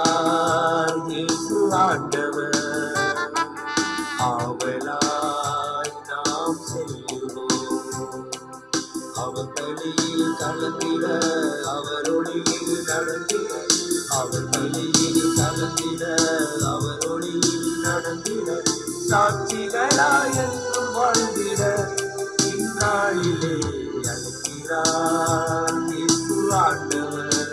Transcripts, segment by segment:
அழைக்கிறார் இயேசு ஆண்டவர் ஆவலாய் நாம் செல்லுவோம் அவர் பலியில் கலந்திட அவர் ஒளியில் நடந்திட அவர் பலியில் கலந்திட அவர் ஒளியில் நடந்திட சாட்சிகளாய் என்றும் வாழ்ந்திட இந்நாளிலே அழைக்கிறார் இயேசு ஆண்டவர்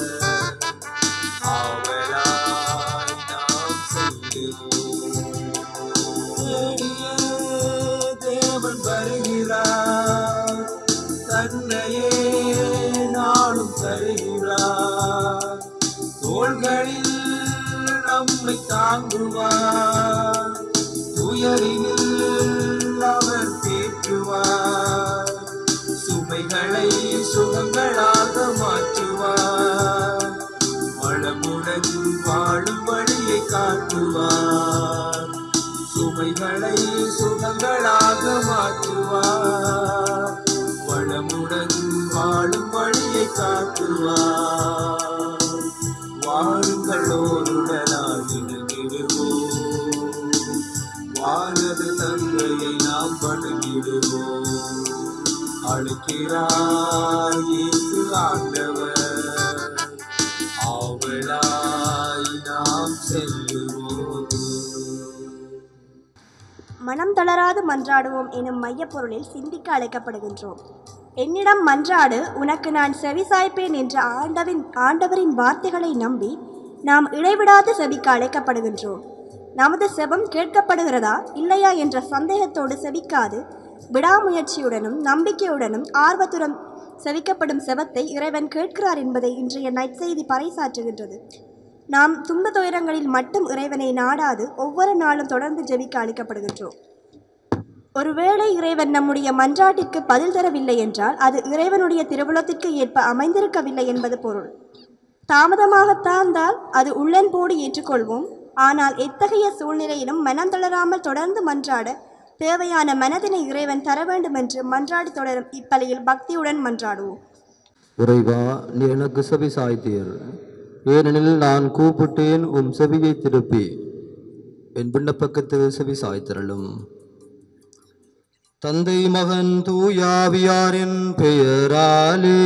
ஆவலாய் நாம் செல்லுவோம் தேடியே தேவன் வருகிறார் தன்னையே நாளும் தருகிறார் தோள்களில் நம்மை தாங்குவார் துயரினில் அவர் தேற்றுவார் சுமைகளை சுகங்களாக மாற்றுவார் வளமுடன் வாழும் வழியை காட்டுவார் சுமைகளை சுகங்களாக மாற்றுவார் வளமுடன் வாழும் வழியை காட்டுவார் வாருங்கள் ஓருடனாக இணைந்திடுவோம் வானது தந்தையை நாம் வணங்கிடுவோம் அழைக்கிறார் இயேசு ஆண்டவர் ஆவலாய் நாம் செல்லுவோம் மனம் தளராது மன்றாடுவோம் எனும் மையப்பொருளில் சிந்திக்க அழைக்கப்படுகின்றோம் என்னிடம் மன்றாடு உனக்கு நான் செவிசாய்ப்பேன் என்ற ஆண்டவின் ஆண்டவரின் வார்த்தைகளை நம்பி நாம் இடைவிடாது செபிக்க அழைக்கப்படுகின்றோம் நமது செபம் கேட்கப்படுகிறதா இல்லையா என்ற சந்தேகத்தோடு செபிக்காது விடாமுயற்சியுடனும் நம்பிக்கையுடனும் ஆர்வத்துடன் செவிக்கப்படும் செபத்தை இறைவன் கேட்கிறார் என்பதை இன்றைய நற்செய்தி பறைசாற்றுகின்றது நாம் துன்ப துயரங்களில் மட்டும் இறைவனை நாடாது ஒவ்வொரு நாளும் தொடர்ந்து ஜெபிக்க அழைக்கப்படுகின்றோம் ஒருவேளை இறைவன் நம்முடைய மன்றாட்டிற்கு பதில் தரவில்லை என்றால் அது இறைவனுடைய திருவுளத்திற்கு ஏற்ப அமைந்திருக்கவில்லை என்பது பொருள் தாமதமாகத்தான் தான் அது உள்ளன்போடு ஏற்றுக்கொள்வோம் ஆனால் எத்தகைய சூழ்நிலையிலும் மனம் தளராமல் தொடர்ந்து மன்றாட தேவையான மனதினை இறைவன் தர வேண்டும் என்று மன்றாடி தொடரும் இப்பலியில் பக்தியுடன் மன்றாடுவோம் இறைவா நீ எனக்கு செவி சாய்த்தீர் ஏனெனில் நான் கூப்பிட்டேன் உம் செவியை திருப்பி என் விண்ணப்பக்கத்து செவி சாய்த்திரளும் தந்தை மகன் தூயாவியாரின் பெயராலே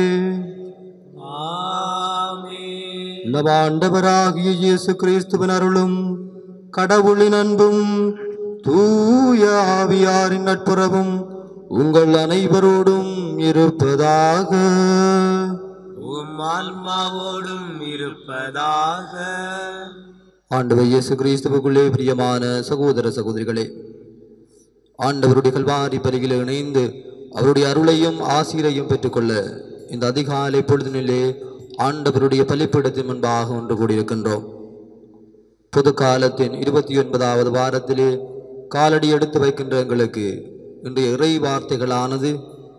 ஆமென் நம் ஆண்டவராகிய இயேசு கிறிஸ்துவின் அருளும் கடவுளின் அன்பும் தூய ஆவியாரின் நட்புறவும் உங்கள் அனைவரோடும் இருப்பதாக உம் ஆன்மாவோடும் இருப்பதாக ஆண்டவர் இயேசு கிறிஸ்துவுக்குள்ளே பிரியமான சகோதர சகோதரிகளே ஆண்டவருடைய கல்வாரி பலியில் இணைந்து அவருடைய அருளையும் ஆசீரையும் பெற்றுக்கொள்ள இந்த அதிகாலை பொழுதினிலே ஆண்டவருடைய பலிப்பீடத்தின் முன்பாக ஒன்று கூடியிருக்கின்றோம் பொது காலத்தின் இருபத்தி ஒன்பதாவது வாரத்திலே காலடி எடுத்து வைக்கின்ற எங்களுக்கு இன்றைய இறை வார்த்தைகளானது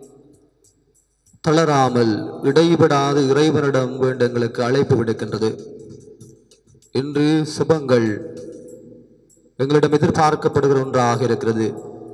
தளராமல் இடைவிடாது இறைவனிடம் வேண்ட எங்களுக்கு அழைப்பு விடுக்கின்றது இன்று சுபங்கள் எங்களிடம் எதிர்பார்க்கப்படுகிற ஒன்றாக இருக்கிறது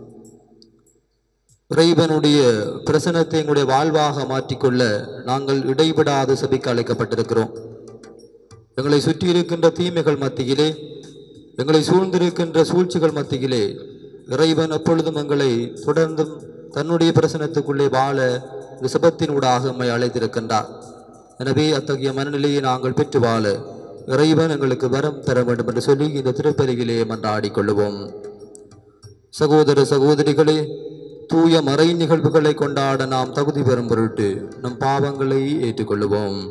இறைவனுடைய பிரசனத்தை எங்களுடைய வாழ்வாக மாற்றிக்கொள்ள நாங்கள் இடைவிடாது சபிக்க அழைக்கப்பட்டிருக்கிறோம் எங்களை சுற்றி இருக்கின்ற தீமைகள் மத்தியிலே எங்களை சூழ்ந்திருக்கின்ற சூழ்ச்சிகள் மத்தியிலே இறைவன் எப்பொழுதும் எங்களை தொடர்ந்தும் தன்னுடைய பிரசனத்துக்குள்ளே வாழ இந்த சுபத்தின் ஊடாக நம்மை அழைத்திருக்கின்றார் எனவே அத்தகைய மனநிலையை நாங்கள் பெற்று வாழ இறைவன் எங்களுக்கு வரம் தர வேண்டும் என்று சொல்லி இந்த திருப்பதியிலே மன்றாடிக் கொள்ளுவோம் சகோதர சகோதரிகளே தூய மறை நிகழ்வுகளை கொண்டாட நாம் தகுதி பெறும் பொருட்டு நம் பாவங்களை ஏற்றுக்கொள்ளுவோம்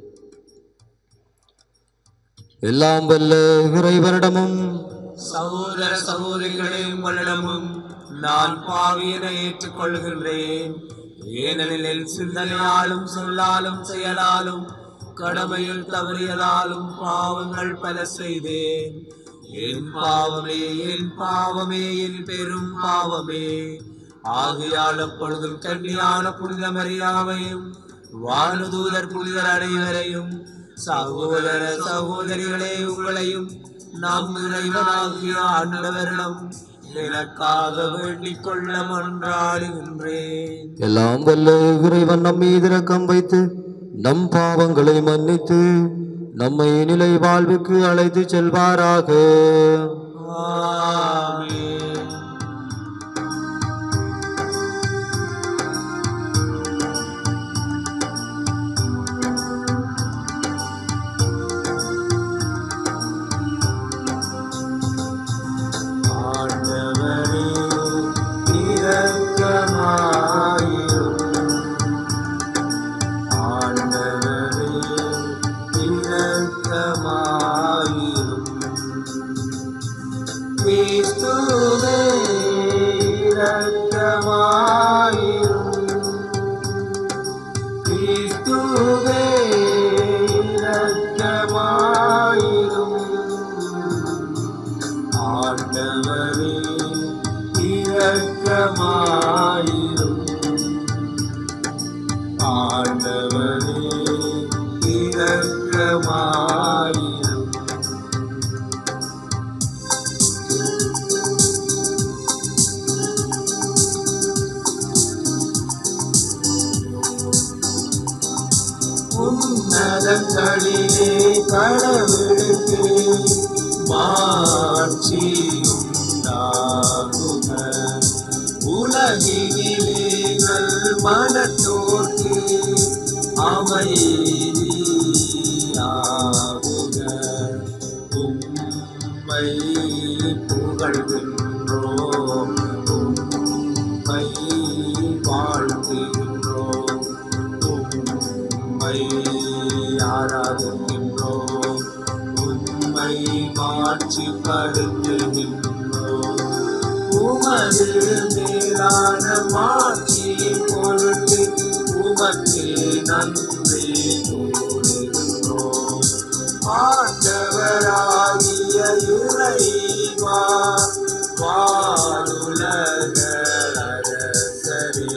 எல்லாம் வல்ல இறைவனிடமும் சகோதர சகோதரிகளே உங்களிடமும் நான் பாவியனை ஏற்றுக்கொள்கின்றேன் ஏனெனில் என் சிந்தனையாலும் சொல்லாலும் செயலாலும் கடமையில் தவறியதாலும் பாவங்கள் பல செய்தேன் என் பாவமே என் பாவமே என் பெரும் பாவமே ஆகையால் அப்பொழுதும் கன்னியான புனித மரியாவையும் வானுதூதர் புனிதர் அனைவரையும் சகோதர சகோதரிகளே உங்களையும் நம் இறைவனாகிய ஆண்டவரிடம் எனக்காக வேண்டிக் கொள்ள மன்றாடுகின்றேன் எல்லாம் வல்ல இறைவன் நம் மீது இரக்கம் வைத்து நம் பாவங்களை மன்னித்து நம்மை நிலை வாழ்வுக்கு அழைத்து செல்வாராக ஆமென். ஆண்டவரே இரக்கமாயிரும் ஆண்டவரே இரக்கமாயிரும் கிறிஸ்துவே இரக்கமாயிரும் கிறிஸ்துவே இரக்கமாயிரும் ஆண்டவரே இரக்கமாயிரும் ஆண்டவரே இரக்கமாயிரும் உன்னதங்களிலே கடவுளுக்கு மாட்சியுண்டாகுக உலகினிலே நல் மனத்தோர்க்கு அமைதியாகுக உம்மை புகழ்கின்றோம் உம்மை வாழ்த்துகின்றோம் உம்மை ஆராதிக்கின்றோம் உம்மை மாட்சிப்படுத்துகின்றோம் உமது மேலான மாட்சியின் பொருட்டு உமக்கு நன்றி கூறுகின்றோம் ஆண்டவராகிய இறைவா வானுலக அரசரே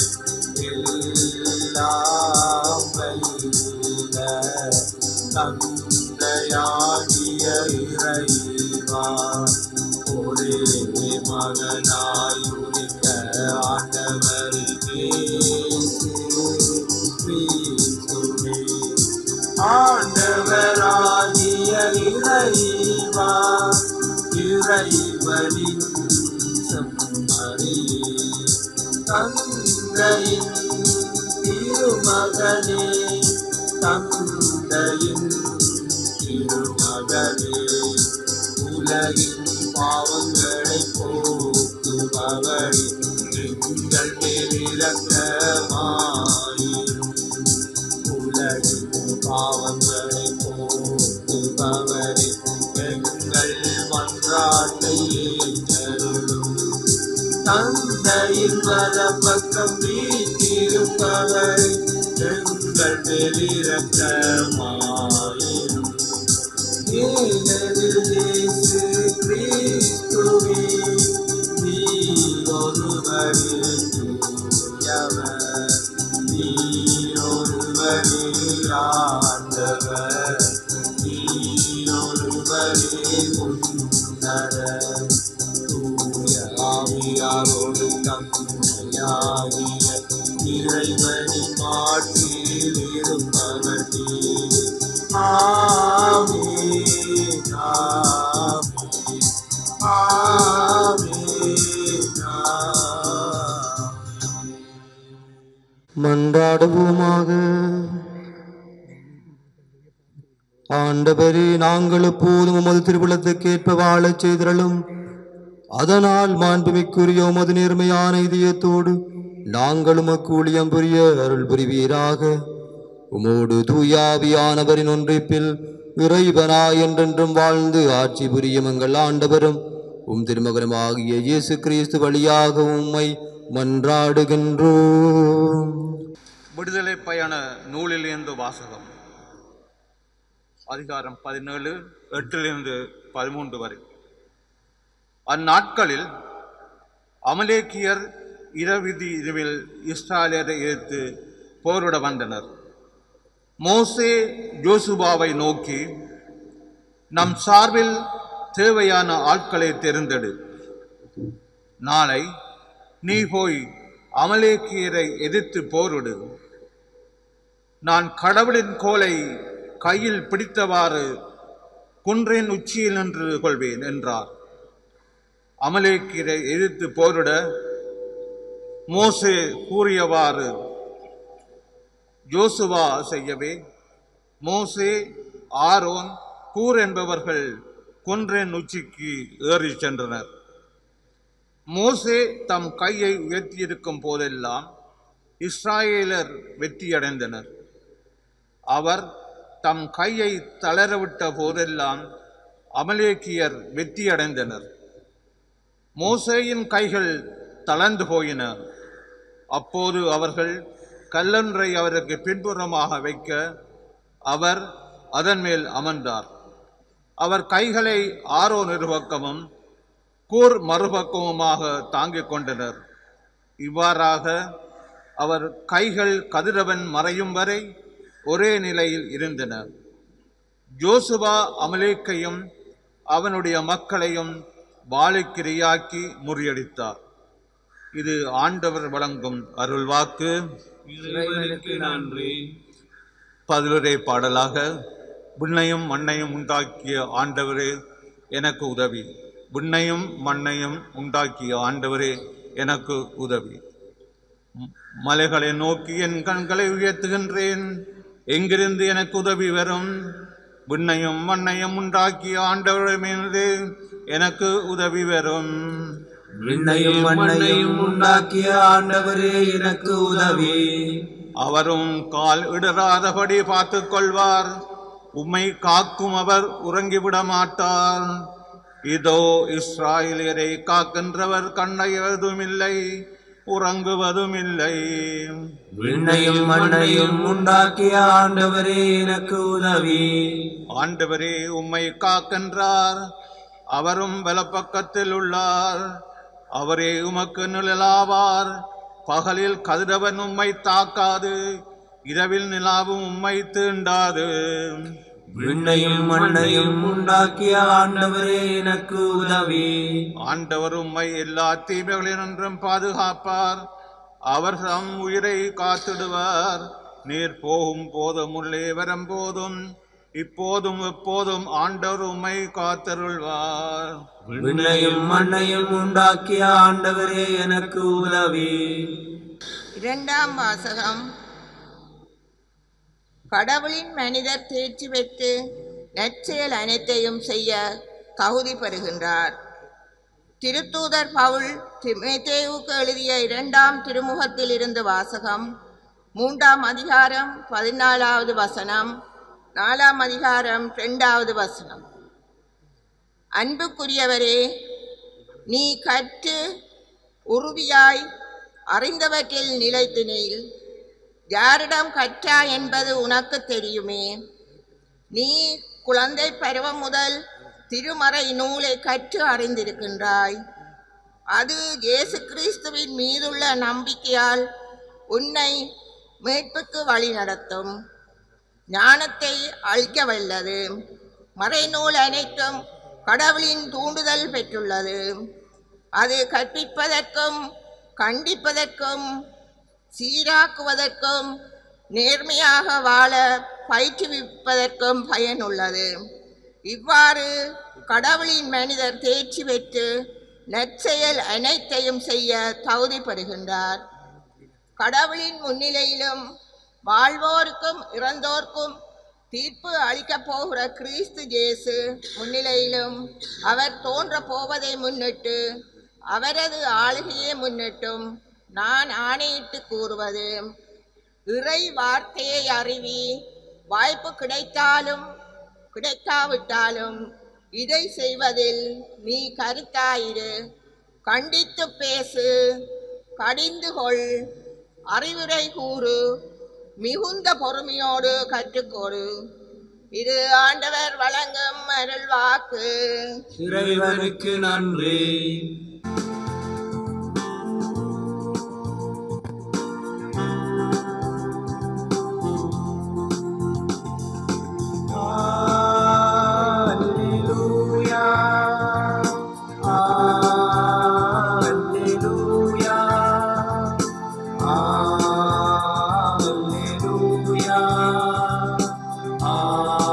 எல்லாம் வல்ல தந்தையாகிய இறைவா ஒரே மகனாய் உதித்த ஆண்டவருக்கே கிறிஸ்துவே ஆண்டவராகிய இறைவா இறைவனின் செம்மறி தந்தையின் திருமகனே தந்தையின் திருமகனே உலகின் பாவங்களை போக்குபவரே எங்கள் மேலிறக்கமாயிரும் உலகின் பாவங்களை போக்குபவரே எங்கள் மன்றாட்டை ஏற்றருளும் தந்தையின் வலப்பக்கம் வீட்டிருப்பவரே எங்கள் மேலிறக்கமாயிரும் ஏனெனில் இயேசு கிறிஸ்துவே நீர் ஒருவரே தூயவர் நீர் ஒருவரே ஆண்டவர் நீர் ஒருவரே உன்னதர் தூய ஆவியாரோடு தந்தையாகிய இறைவனின் மாற்றில் இருப்பவர் நீர் ஆமென் ஆமென் ஆமென் ஆமென் மன்றாடுவோமாக ஆண்டவரே நாங்கள் எப்போதும் உமது திருவிழத்துக்கேற்ப வாழச் செய்திரலும் அதனால் மாண்புமிக்குரிய உமது நேர்மையான இதயத்தோடு நாங்கள் உமக்கு ஊழியம் புரிய அருள் புரிவீராக உமோடு தூயாவியானவரின் ஒன்றிப்பில் இறைவனாய் என்றென்றும் வாழ்ந்து ஆட்சி புரியும் எங்கள் ஆண்டவரும் உம் திருமகனுமாகிய இயேசு கிறிஸ்து வழியாக உம்மை மன்றாடுகின்றோம் விடுதலை பயண நூலிலிருந்து வாசகம் அதிகாரம் பதினேழு எட்டிலிருந்து பதிமூன்று வரை அந்நாட்களில் அமலேக்கியர் இரவிதி இரவில் இஸ்ராயலரை எதிர்த்து போரிட வந்தனர் மோசே ஜோசுபாவை நோக்கி நம் சார்பில் தேவையான ஆட்களை தெரிந்தெடு நாளை நீ போய் அமலேக்கியரை எதிர்த்து போரிடு நான் கடவுளின் கோலை கையில் பிடித்தவாறு குன்றின் உச்சியில் நின்று கொள்வேன் என்றார் அமலேக்கிரை எதிர்த்து போரிட மோசே கூறியவாறு ஜோசுவா செய்யவே மோசே ஆரோன் கூர் என்பவர்கள் குன்றின் உச்சிக்கு ஏறிச் சென்றனர் மோசே தம் கையை உயர்த்தியிருக்கும் போதெல்லாம் இஸ்ராயேலர் வெற்றியடைந்தனர் அவர் தம் கையை தளரவிட்ட போதெல்லாம் அமலேக்கியர் வெற்றியடைந்தனர் மோசேயின் கைகள் தளர்ந்து போயின அப்போது அவர்கள் கல்லொன்றை அவருக்கு பின்புறமாக வைக்க அவர் அதன் மேல் அமர்ந்தார் அவர் கைகளை ஆரோ நிறுபக்கமும் கூர் மறுபக்கமுமாக தாங்கிக் கொண்டனர் இவ்வாறாக அவர் கைகள் கதிரவன் மறையும் வரை ஒரே நிலையில் இருந்தன ஜோசுவா அமலேக்கையும் அவனுடைய மக்களையும் வாழைக்கிரையாக்கி முறியடித்தார் இது ஆண்டவர் வழங்கும் அருள்வாக்கு இறைவனுக்கு நன்றி பதிலுரை பாடலாக விண்ணையும் மண்ணையும் உண்டாக்கிய ஆண்டவரே எனக்கு உதவி விண்ணையும் மண்ணையும் உண்டாக்கிய ஆண்டவரே எனக்கு உதவி ம- மலைகளை நோக்கி என் கண்களை உயர்த்துகின்றேன் எங்கிருந்து எனக்கு உதவி வரும் விண்ணையும் மண்ணையும் உண்டாக்கிய ஆண்டவரே எனக்கு உதவி வரும் விண்ணையும் மண்ணையும் உண்டாக்கிய ஆண்டவரே எனக்கு உதவி அவரும் கால் இடராதபடி பார்த்துக் கொள்வார் உம்மை காக்கும் அவர் உறங்கிவிட மாட்டார் இதோ இஸ்ராயலியரை காக்கின்றவர் கண்ணையதும் இல்லை உறங்குவதும் இல்லை விண்ணையும் மண்ணையும் உண்டாக்கிய ஆண்டவரே எனக்கு உதவி ஆண்டவரே உம்மை காக்கின்றார் அவரும் வலப்பக்கத்தில் உள்ளார் அவரே உமக்கு நிழலாவார் பகலில் கதிரவன் உம்மை தாக்காது இரவில் நிலாவும் உம்மை தீண்டாது விண்ணையும் மண்ணையும் உண்டாக்கிய ஆண்டவரே எனக்கு உதவி ஆண்டவர் உம்மை எல்லா தீமைகளினின்றும் பாதுகாப்பார் அவர் தம் உயிரை காத்திடுவார் நீர் போகும் போதும் உள்ளே வரும் போதும் இப்போதும் எப்போதும் ஆண்டவர் உம்மை காத்தருள்வார் விண்ணையும் மண்ணையும் உண்டாக்கிய ஆண்டவரே எனக்கு உதவி இரண்டாம் வாசகம் கடவுளின் மனிதர் தேர்ச்சி பெற்று நற்செயல் அனைத்தையும் செய்ய தகுதி பெறுகின்றார் திருத்தூதர் பவுல் திமேத்தேவுக்கு எழுதிய இரண்டாம் திருமுகத்தில் இருந்து வாசகம் மூன்றாம் அதிகாரம் பதினாலாவது வசனம் நாலாம் அதிகாரம் இரண்டாவது வசனம் அன்புக்குரியவரே நீ கற்று உறுதியாய் அறிந்தவற்றில் நிலைத்து நில் யாரிடம் கற்றா என்பது உனக்கு தெரியுமே நீ குழந்தை பருவம் முதல் திருமறை நூலை கற்று அறிந்திருக்கின்றாய் அது இயேசு கிறிஸ்துவின் மீதுள்ள நம்பிக்கையால் உன்னை மீட்புக்கு வழி நடத்தும் ஞானத்தை அழிக்க வல்லது மறைநூல் அனைத்தும் கடவுளின் தூண்டுதல் பெற்றுள்ளது அது கற்பிப்பதற்கும் கண்டிப்பதற்கும் சீராக்குவதற்கும் நேர்மையாக வாழ பயிற்றுவிப்பதற்கும் பயனுள்ளது இவ்வாறு கடவுளின் மனிதர் தேர்ச்சி பெற்று நற்செயல் அனைத்தையும் செய்ய தகுதி பெறுகின்றார் கடவுளின் முன்னிலையிலும் வாழ்வோருக்கும் இறந்தோர்க்கும் தீர்ப்பு அளிக்கப் போகிற கிறிஸ்து இயேசு முன்னிலையிலும் அவர் தோன்றப் போவதை முன்னிட்டு அவரது ஆளுகையை முன்னிட்டும் நான் ஆணையிட்டு கூறுவது இறை வார்த்தையை அறிவி வாய்ப்பு கிடைத்தாலும் கிடைக்காவிட்டாலும் இதை செய்வதில் நீ கருத்தாயிரு கண்டித்து பேசு கடிந்து கொள் அறிவுரை கூறு மிகுந்த பொறுமையோடு கற்றுக்கொடு இது ஆண்டவர் வழங்கும் அருள் வாக்கு இறைவனுக்கு நன்றி Alleluia. Alleluia. Alleluia. Alleluia.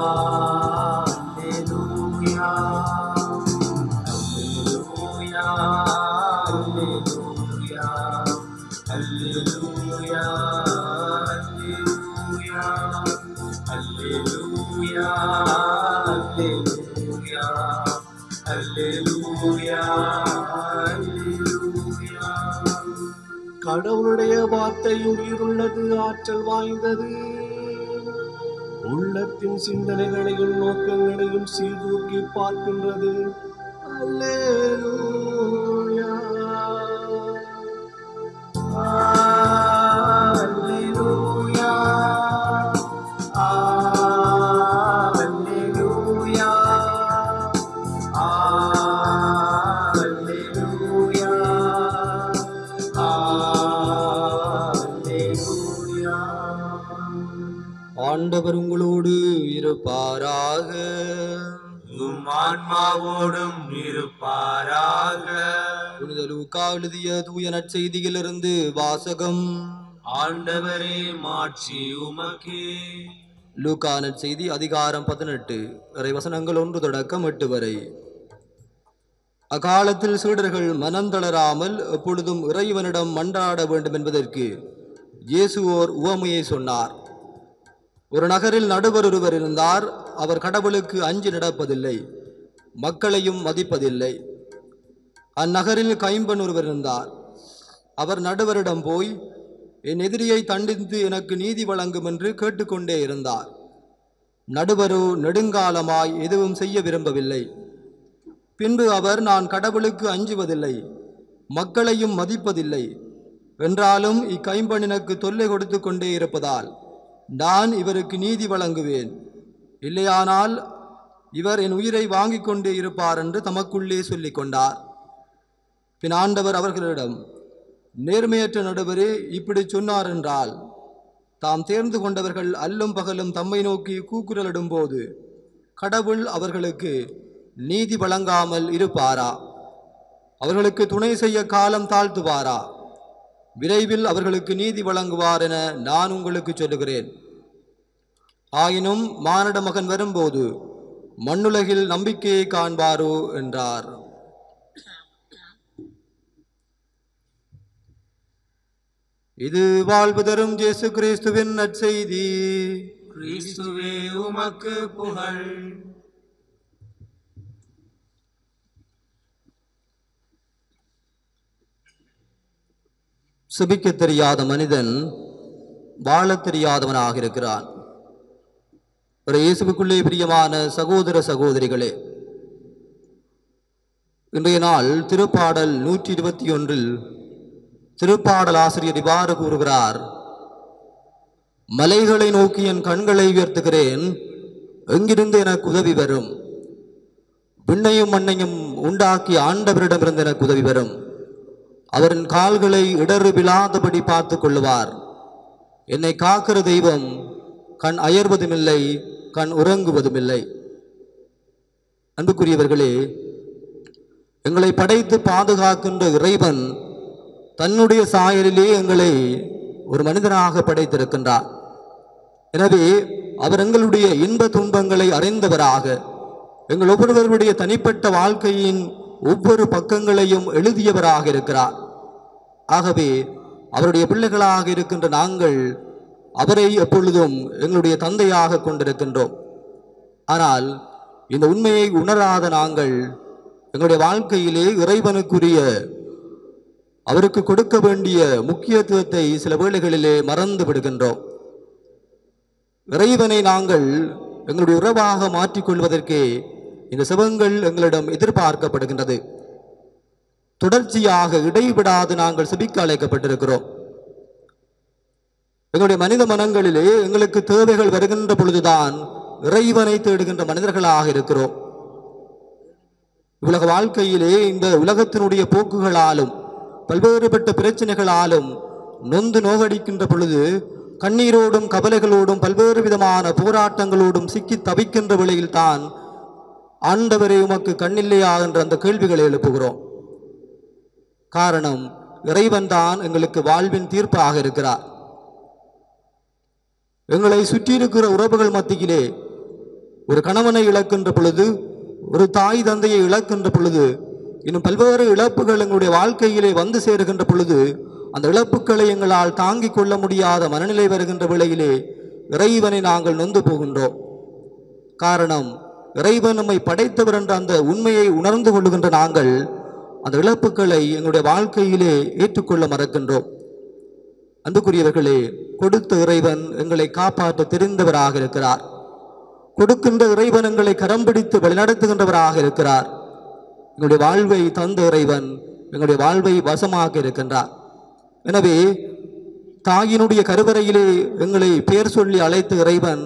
கடவுளுடைய வார்த்தை உயிருள்ளது ஆற்றல் வாய்ந்தது உள்ளத்தின் சிந்தனைகளையும் நோக்கங்களையும் சீர்தூக்கி பார்க்கின்றது அல்லேலூயா ஆண்டவர் உங்களோடு இருப்பாராக உம் ஆன்மாவோடும் இருப்பாராக புனித லூக்கா எழுதிய தூய நற்செய்தியிலிருந்து வாசகம் ஆண்டவரே மாட்சி உமக்கே லூக்கா நற்செய்தி அதிகாரம் பதினெட்டு இறைவசனங்கள் ஒன்று தொடக்கம் எட்டு வரை அக்காலத்தில் சீடர்கள் மனம் தளராமல் எப்பொழுதும் இறைவனிடம் மன்றாட வேண்டும் என்பதற்கு இயேசு ஓர் உவமையை சொன்னார் ஒரு நகரில் நடுவர் ஒருவர் இருந்தார் அவர் கடவுளுக்கு அஞ்சு நடப்பதில்லை மக்களையும் மதிப்பதில்லை அந்நகரில் கைம்பன் ஒருவர் இருந்தார் அவர் நடுவரிடம் போய் என் எதிரியை தண்டித்து எனக்கு நீதி வழங்கும் என்று கேட்டுக்கொண்டே இருந்தார் நடுவரோ நெடுங்காலமாய் எதுவும் செய்ய விரும்பவில்லை பின்பு அவர் நான் கடவுளுக்கு அஞ்சுவதில்லை மக்களையும் மதிப்பதில்லை என்றாலும் இக்கைம்பன் எனக்கு தொல்லை கொடுத்து கொண்டே இருப்பதால் நான் இவருக்கு நீதி வழங்குவேன் இல்லையானால் இவர் என் உயிரை வாங்கிக் கொண்டே இருப்பார் என்று தமக்குள்ளே சொல்லிக் கொண்டார் பின் ஆண்டவர் அவர்களிடம் நேர்மையற்ற நடுவரே இப்படி சொன்னார் என்றால் தாம் தேர்ந்து கொண்டவர்கள் அல்லும் பகலும் தம்மை நோக்கி கூக்குரலிடும்போது கடவுள் அவர்களுக்கு நீதி வழங்காமல் இருப்பாரா அவர்களுக்கு துணை செய்ய காலம் தாழ்த்துவாரா விரைவில் அவர்களுக்கு நீதி வழங்குவார் என நான் உங்களுக்கு சொல்லுகிறேன் ஆயினும் மானிட மகன் வரும்போது மண்ணுலகில் நம்பிக்கையை காண்பாரோ என்றார் இது வாழ்வு தரும் இயேசு கிறிஸ்துவின் நற்செய்தி கிறிஸ்துவே உமக்கு புகழ் சுபிக்க தெரியாத மனிதன் வாழத் தெரியாதவனாக இருக்கிறான் ஒரு இயேசுவுக்குள்ளே பிரியமான சகோதர சகோதரிகளே இன்றைய நாள் திருப்பாடல் நூற்றி இருபத்தி ஒன்றில் திருப்பாடல் ஆசிரியர் இவ்வாறு கூறுகிறார் மலைகளை நோக்கி என் கண்களை உயர்த்துகிறேன் எங்கிருந்து எனக்கு உதவி வரும் விண்ணையும் மண்ணையும் உண்டாக்கி ஆண்டவரிடமிருந்து எனக்கு உதவி வரும் அவரின் கால்களை இடறு விழாதபடி பார்த்து கொள்ளுவார் என்னை காக்கிற தெய்வம் கண் அயர்வதுமில்லை கண் உறங்குவதுமில்லை அன்புக்குரியவர்களே எங்களை படைத்து பாதுகாக்கின்ற இறைவன் தன்னுடைய சாயலிலே எங்களை ஒரு மனிதனாக படைத்திருக்கின்றார் எனவே அவர் எங்களுடைய இன்ப துன்பங்களை அறிந்தவராக எங்கள் ஒவ்வொருவருடைய தனிப்பட்ட வாழ்க்கையின் ஒவ்வொரு பக்கங்களையும் எழுதியவராக இருக்கிறார் ஆகவே அவருடைய பிள்ளைகளாக இருக்கின்ற நாங்கள் அவரை எப்பொழுதும் எங்களுடைய தந்தையாக கொண்டிருக்கின்றோம் ஆனால் இந்த உண்மையை உணராத நாங்கள் எங்களுடைய வாழ்க்கையிலே இறைவனுக்குரிய அவருக்கு கொடுக்க வேண்டிய முக்கியத்துவத்தை சில வேளைகளிலே மறந்து விடுகின்றோம் இறைவனை நாங்கள் எங்களுடைய உறவாக மாற்றிக்கொள்வதற்கே இந்த சிவங்கள் எங்களிடம் எதிர்பார்க்கப்படுகின்றது தொடர்ச்சியாக இடைவிடாது நாங்கள் செபிக்க அழைக்கப்பட்டிருக்கிறோம் எங்களுடைய மனித மனங்களிலே எங்களுக்கு தேவைகள் வருகின்ற பொழுதுதான் இறைவனை தேடுகின்ற மனிதர்களாக இருக்கிறோம் உலக வாழ்க்கையிலே இந்த உலகத்தினுடைய போக்குகளாலும் பல்வேறுபட்ட பிரச்சனைகளாலும் நொந்து நோகடிக்கின்ற பொழுது கண்ணீரோடும் கவலைகளோடும் பல்வேறு விதமான போராட்டங்களோடும் சிக்கி தவிக்கின்ற வேளையில்தான் ஆண்டவரே உமக்கு கண்ணில்லையா என்ற அந்த கேள்விகளை எழுப்புகிறோம் காரணம் இறைவன் தான் எங்களுக்கு வாழ்வின் தீர்ப்பாக இருக்கிறார் எங்களை சுற்றியிருக்கிற உறவுகள் மத்தியிலே ஒரு கணவனை இழக்கின்ற பொழுது ஒரு தாய் தந்தையை இழக்கின்ற பொழுது இன்னும் பல்வேறு இழப்புகள் எங்களுடைய வாழ்க்கையிலே வந்து சேருகின்ற பொழுது அந்த இழப்புகளை எங்களால் தாங்கிக் கொள்ள முடியாத மனநிலை வருகின்ற வேளையிலே இறைவனை நாங்கள் நொந்து போகின்றோம் காரணம் இறைவன் நம்மை படைத்தவர் என்ற அந்த உண்மையை உணர்ந்து கொள்ளுகின்ற நாங்கள் அந்த இழப்புகளை எங்களுடைய வாழ்க்கையிலே ஏற்றுக்கொள்ள மறக்கின்றோம் அன்புக்குரியவர்களே கொடுத்த இறைவன் எங்களை காப்பாற்ற தெரிந்தவராக இருக்கிறார் கொடுக்கின்ற இறைவன் எங்களை கரம் பிடித்து வழிநடத்துகின்றவராக இருக்கிறார் எங்களுடைய வாழ்வை தந்த இறைவன் எங்களுடைய வாழ்வை வசமாக இருக்கின்றார் எனவே தாயினுடைய கருவறையிலே எங்களை பெயர் சொல்லி அழைத்த இறைவன்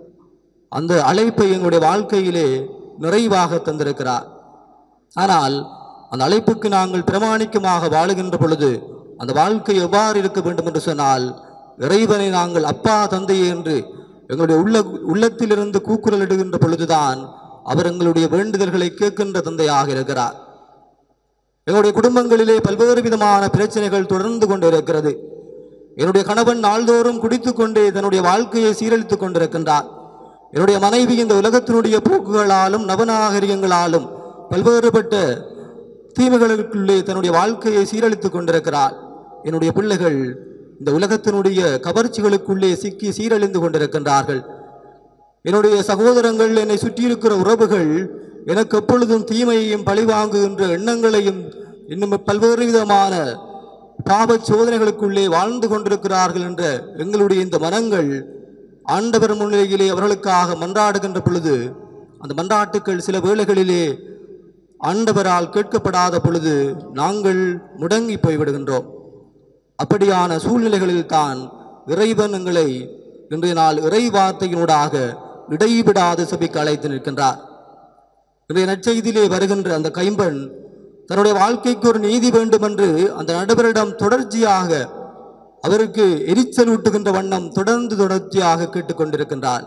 அந்த அழைப்பை எங்களுடைய வாழ்க்கையிலே நிறைவாக தந்திருக்கிறார் ஆனால் அந்த அழைப்புக்கு நாங்கள் பிரமாணிக்கமாக வாழுகின்ற பொழுது அந்த வாழ்க்கை எவ்வாறு இருக்க வேண்டும் என்று சொன்னால் இறைவனை நாங்கள் அப்பா தந்தை என்று எங்களுடைய உள்ள உள்ளத்திலிருந்து கூக்குரலிடுகின்ற பொழுதுதான் அவர் எங்களுடைய வேண்டுதல்களை கேட்கின்ற தந்தையாக இருக்கிறார் எங்களுடைய குடும்பங்களிலே பல்வேறு விதமான பிரச்சனைகள் தொடர்ந்து கொண்டு இருக்கிறது என்னுடைய கணவன் நாள்தோறும் குடித்துக் கொண்டே தன்னுடைய வாழ்க்கையை சீரழித்துக் கொண்டிருக்கின்றார் என்னுடைய மனைவி இந்த உலகத்தினுடைய போக்குகளாலும் நவநாகரிகங்களாலும் பல்வேறுபட்ட தீமைகளுக்குள்ளே தன்னுடைய வாழ்க்கையை சீரழித்துக் கொண்டிருக்கிறார் என்னுடைய பிள்ளைகள் இந்த உலகத்தினுடைய கவர்ச்சிகளுக்குள்ளே சிக்கி சீரழிந்து கொண்டிருக்கின்றார்கள் என்னுடைய சகோதரங்கள் என்னை சுற்றியிருக்கிற உறவுகள் எனக்கு எப்பொழுதும் தீமையையும் பழிவாங்குகின்ற எண்ணங்களையும் இன்னும் பல்வேறு விதமான பாவ சோதனைகளுக்குள்ளே வாழ்ந்து கொண்டிருக்கிறார்கள் என்ற எங்களுடைய இந்த மனங்கள் ஆண்டவர் முன்னிலையிலே அவர்களுக்காக மன்றாடுகின்ற பொழுது அந்த மன்றாட்டுக்கள் சில வேளைகளிலே ஆண்டவரால் கேட்கப்படாத பொழுது நாங்கள் முடங்கி போய்விடுகின்றோம் அப்படியான சூழ்நிலைகளில் தான் இறைவன் எங்களை இன்றைய நாள் இறை வார்த்தையினூடாக இடைவிடாது சபைக்கு அழைத்து நிற்கின்றார் இன்றைய நற்செய்தியிலே வருகின்ற அந்த கைம்பெண் தன்னுடைய வாழ்க்கைக்கு ஒரு நீதி வேண்டும் என்று அந்த நடுவரிடம் தொடர்ச்சியாக அவருக்கு எரிச்சல் ஊட்டுகின்ற வண்ணம் தொடர்ந்து தொடர்ச்சியாக கேட்டுக்கொண்டிருக்கின்றார்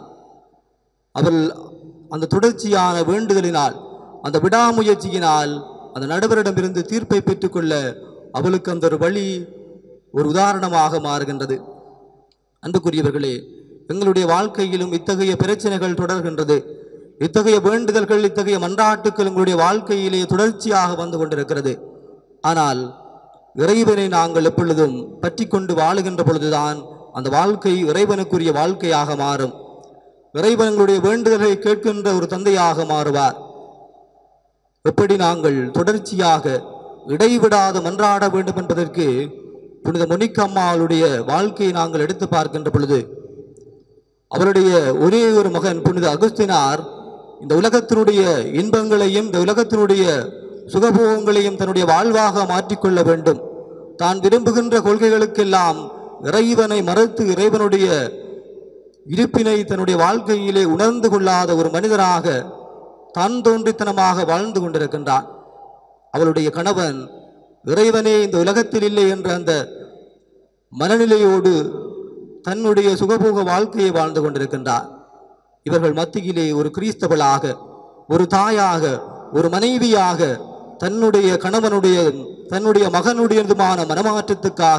அவள் அந்த தொடர்ச்சியான வேண்டுதலினால் அந்த விடாமுயற்சியினால் அந்த நடுவரிடமிருந்து தீர்ப்பை பெற்றுக்கொள்ள அவளுக்கு அந்த ஒரு வழி ஒரு உதாரணமாக மாறுகின்றது அன்புக்குரியவர்களே எங்களுடைய வாழ்க்கையிலும் இத்தகைய பிரச்சனைகள் தொடர்கின்றது இத்தகைய வேண்டுதல்கள் இத்தகைய மன்றாட்டுக்கள் எங்களுடைய வாழ்க்கையிலே தொடர்ச்சியாக வந்து கொண்டிருக்கிறது ஆனால் இறைவனை நாங்கள் எப்பொழுதும் பற்றி கொண்டு வாழுகின்ற பொழுதுதான் அந்த வாழ்க்கை இறைவனுக்குரிய வாழ்க்கையாக மாறும் இறைவன் எங்களுடைய வேண்டுதல்களை கேட்கின்ற ஒரு தந்தையாக மாறுவார் எப்படி நாங்கள் தொடர்ச்சியாக இடைவிடாது மன்றாட வேண்டும் என்பதற்கு புனித மொனிக்கம்மாளுடைய வாழ்க்கையை நாங்கள் எடுத்து பார்க்கின்ற பொழுது அவருடைய ஒரே ஒரு மகன் புனித அகுஸ்தினார் இந்த உலகத்தினுடைய இன்பங்களையும் இந்த உலகத்தினுடைய சுகபோகங்களையும் தன்னுடைய வாழ்வாக மாற்றிக்கொள்ள வேண்டும் தான் விரும்புகின்ற கொள்கைகளுக்கெல்லாம் இறைவனை மறுத்து இறைவனுடைய இருப்பினை தன்னுடைய வாழ்க்கையிலே உணர்ந்து கொள்ளாத ஒரு மனிதராக தான் தோன்றித்தனமாக வாழ்ந்து கொண்டிருக்கின்றான் அவளுடைய கணவன் இறைவனே இந்த உலகத்தில் இல்லை என்ற அந்த மனநிலையோடு தன்னுடைய சுகபோக வாழ்க்கையை வாழ்ந்து கொண்டிருக்கின்றார் இவர்கள் மத்தியிலே ஒரு கிறிஸ்தவளாக ஒரு தாயாக ஒரு மனைவியாக தன்னுடைய கணவனுடைய தன்னுடைய மகனுடையதுமான மனமாற்றத்துக்காக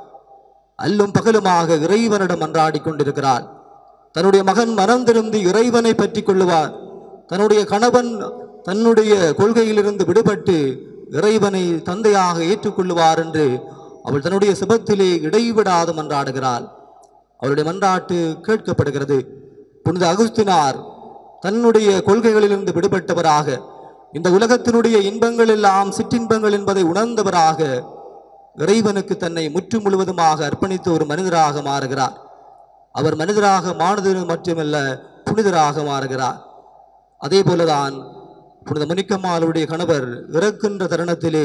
அல்லும் பகலுமாக இறைவனிடம் மன்றாடி கொண்டிருக்கிறாள் தன்னுடைய மகன் மனம் திருந்தி இறைவனை பற்றி கொள்ளுவார் தன்னுடைய கணவன் தன்னுடைய கொள்கையிலிருந்து விடுபட்டு இறைவனை தந்தையாக ஏற்றுக்கொள்ளுவார் என்று அவள் தன்னுடைய சுபத்திலே இடைவிடாது மன்றாடுகிறாள் அவளுடைய மன்றாட்டு கேட்கப்படுகிறது புனித அகுஸ்தினார் தன்னுடைய கொள்கைகளிலிருந்து விடுபட்டவராக இந்த உலகத்தினுடைய இன்பங்கள் எல்லாம் சிற்றின்பங்கள் என்பதை உணர்ந்தவராக இறைவனுக்கு தன்னை முற்று முழுவதுமாக அர்ப்பணித்த ஒரு மனிதராக மாறுகிறார் அவர் மனிதராக மாறுதல் மட்டுமல்ல புனிதராக மாறுகிறார் அதே போலதான் புனித முனிக்கம்மாளுடைய கணவர் இறக்கின்ற தருணத்திலே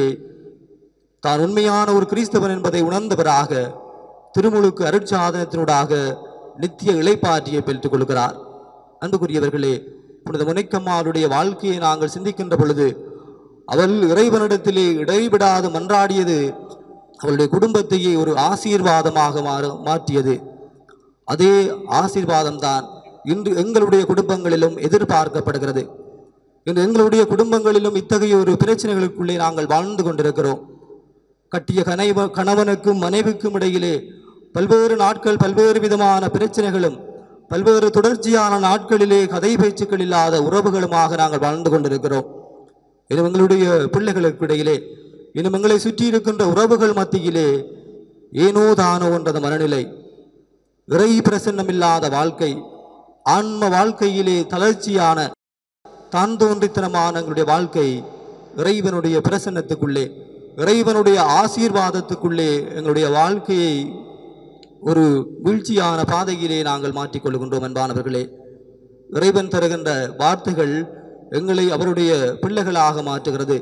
தான் உண்மையான ஒரு கிறிஸ்தவன் என்பதை உணர்ந்தவராக திருமுழுக்கு அருட்சாதனத்தினூடாக நித்திய இளைப்பாற்றியை பெற்றுக் கொள்கிறார் அன்புக்குரியவர்களே புனித முனைக்கம்மாளுடைய வாழ்க்கையை நாங்கள் சிந்திக்கின்ற பொழுது அவள் இறைவனிடத்திலே இடைவிடாது மன்றாடியது அவளுடைய குடும்பத்தையே ஒரு ஆசீர்வாதமாக மாறு மாற்றியது அதே ஆசீர்வாதம்தான் இன்று எங்களுடைய குடும்பங்களிலும் எதிர்பார்க்கப்படுகிறது இன்று எங்களுடைய குடும்பங்களிலும் இத்தகைய ஒரு பிரச்சனைகளுக்குள்ளே நாங்கள் வாழ்ந்து கொண்டிருக்கிறோம் கட்டிய கனைவ கணவனுக்கும் மனைவிக்கும் இடையிலே பல்வேறு நாட்கள் பல்வேறு விதமான பிரச்சனைகளும் பல்வேறு தொடர்ச்சியான நாட்களிலே கதை பேச்சுக்கள் இல்லாத உறவுகளுமாக நாங்கள் வாழ்ந்து கொண்டிருக்கிறோம் இன்னும் எங்களுடைய பிள்ளைகளுக்கு இடையிலே இன்னும் எங்களை சுற்றி இருக்கின்ற உறவுகள் மத்தியிலே ஏனோ தானோ என்றது மனநிலை இறை பிரசன்னமில்லாத வாழ்க்கை ஆன்ம வாழ்க்கையிலே தளர்ச்சியான தான் தோன்றித்தனமான எங்களுடைய வாழ்க்கை இறைவனுடைய பிரசன்னத்துக்குள்ளே இறைவனுடைய ஆசீர்வாதத்துக்குள்ளே எங்களுடைய வாழ்க்கையை ஒரு வீழ்ச்சியான பாதையிலே நாங்கள் மாற்றிக்கொள்கின்றோம் அன்பானவர்களே இறைவன் தருகின்ற வார்த்தைகள் எங்களை அவருடைய பிள்ளைகளாக மாற்றுகிறது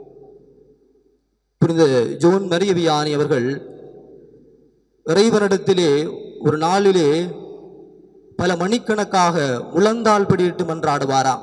புரிந்த ஜோன் மரியவியானி அவர்கள் இறைவனிடத்திலே ஒரு நாளிலே பல மணிக்கணக்காக முழந்தால் படியிட்டு மன்றாடுவாராம்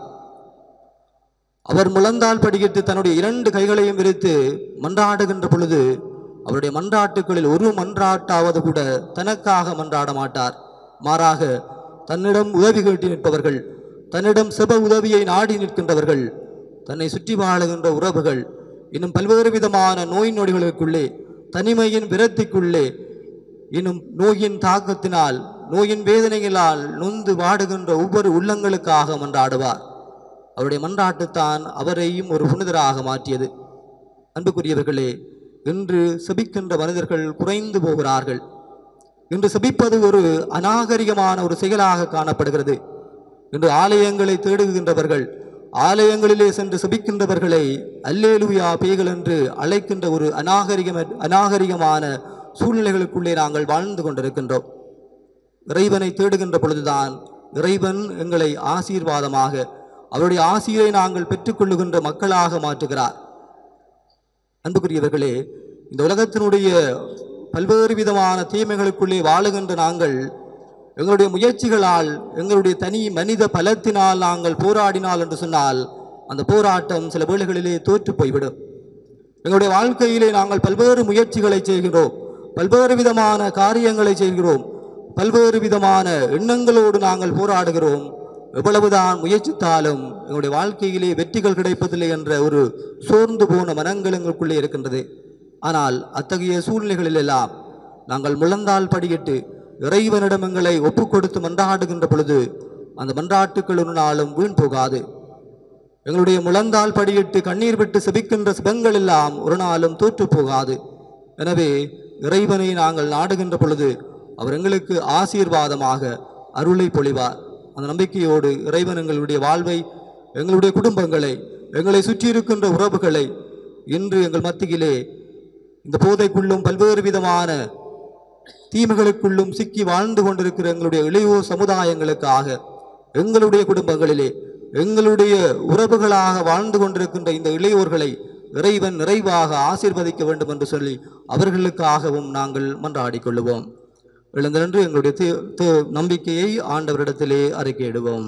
அவர் முழந்தால் படியிட்டு தன்னுடைய இரண்டு கைகளையும் விரித்து மன்றாடுகின்ற பொழுது அவருடைய மன்றாட்டுகளில் ஒரு மன்றாட்டாவது கூட தனக்காக மன்றாட மாட்டார் மாறாக தன்னிடம் உதவி கேட்டு நிற்பவர்கள் தன்னிடம் செப உதவியை நாடி நிற்கின்றவர்கள் தன்னை சுற்றி வாழுகின்ற உறவுகள் இன்னும் பல்வேறு விதமான நோய் நொடிகளுக்குள்ளே தனிமையின் விரத்திக்குள்ளே இன்னும் நோயின் தாக்கத்தினால் நோயின் வேதனைகளால் நொந்து வாடுகின்ற ஒவ்வொரு உள்ளங்களுக்காக மன்றாடுவார் அவருடைய மன்றாட்டுத்தான் அவரையும் ஒரு புனிதராக மாற்றியது அன்புக்குரியவர்களே இன்று செபிக்கின்ற மனிதர்கள் குறைந்து போகிறார்கள் இன்று செபிப்பது ஒரு அநாகரிகமான ஒரு செயலாக காணப்படுகிறது இன்று ஆலயங்களை தேடுகின்றவர்கள் ஆலயங்களிலே சென்று செபிக்கின்றவர்களை அல்லேலுயா பேய்கள் என்று அழைக்கின்ற ஒரு அநாகரிகம் அநாகரிகமான சூழ்நிலைகளுக்குள்ளே நாங்கள் வாழ்ந்து கொண்டிருக்கின்றோம் இறைவனை தேடுகின்ற பொழுதுதான் இறைவன் எங்களை ஆசீர்வாதமாக அவருடைய ஆசிரை நாங்கள் பெற்றுக்கொள்ளுகின்ற மக்களாக மாற்றுகிறார் அன்புக்குரியவர்களே இந்த உலகத்தினுடைய பல்வேறு விதமான தீமைகளுக்குள்ளே வாழுகின்ற நாங்கள் எங்களுடைய முயற்சிகளால் எங்களுடைய தனி மனித பலத்தினால் நாங்கள் போராடினால் என்று சொன்னால் அந்த போராட்டம் சில வேளைகளிலே தோற்று போய்விடும் எங்களுடைய வாழ்க்கையிலே நாங்கள் பல்வேறு முயற்சிகளை செய்கிறோம் பல்வேறு விதமான காரியங்களை செய்கிறோம் பல்வேறு விதமான எண்ணங்களோடு நாங்கள் போராடுகிறோம் எவ்வளவுதான் முயற்சித்தாலும் எங்களுடைய வாழ்க்கையிலே வெற்றிகள் கிடைப்பதில்லை என்ற ஒரு சோர்ந்து போன மனங்கள் எங்களுக்குள்ளே இருக்கின்றது ஆனால் அத்தகைய சூழ்நிலைகளில் எல்லாம் நாங்கள் முழந்தால் படியிட்டு இறைவனிடம் எங்களை ஒப்புக் கொடுத்து மன்றாடுகின்ற பொழுது அந்த மன்றாட்டுக்கள் ஒரு நாளும் வீண் போகாது எங்களுடைய முழந்தால் படியிட்டு கண்ணீர் விட்டு செபிக்கின்ற சிபங்கள் எல்லாம் ஒரு நாளும் தோற்று போகாது எனவே இறைவனை நாங்கள் நாடுகின்ற பொழுது அவர் எங்களுக்கு ஆசீர்வாதமாக அருளை பொழிவார் அந்த நம்பிக்கையோடு இறைவன் எங்களுடைய வாழ்வை எங்களுடைய குடும்பங்களை எங்களை சுற்றி இருக்கின்ற உறவுகளை இன்று எங்கள் மத்தியிலே இந்த போதைக்குள்ளும் பல்வேறு விதமான தீமைகளுக்குள்ளும் சிக்கி வாழ்ந்து கொண்டிருக்கிற எங்களுடைய இளையோர் சமுதாயங்களுக்காக எங்களுடைய குடும்பங்களிலே எங்களுடைய உறவுகளாக வாழ்ந்து கொண்டிருக்கின்ற இந்த இளையோர்களை இறைவன் நிறைவாக ஆசீர்வதிக்க வேண்டும் என்று சொல்லி அவர்களுக்காகவும் நாங்கள் மன்றாடிக் கொள்ளுவோம் எழுந்திருந்து எங்களுடைய தி- தி- நம்பிக்கையை ஆண்டவரிடத்திலே அறிக்கையிடுவோம்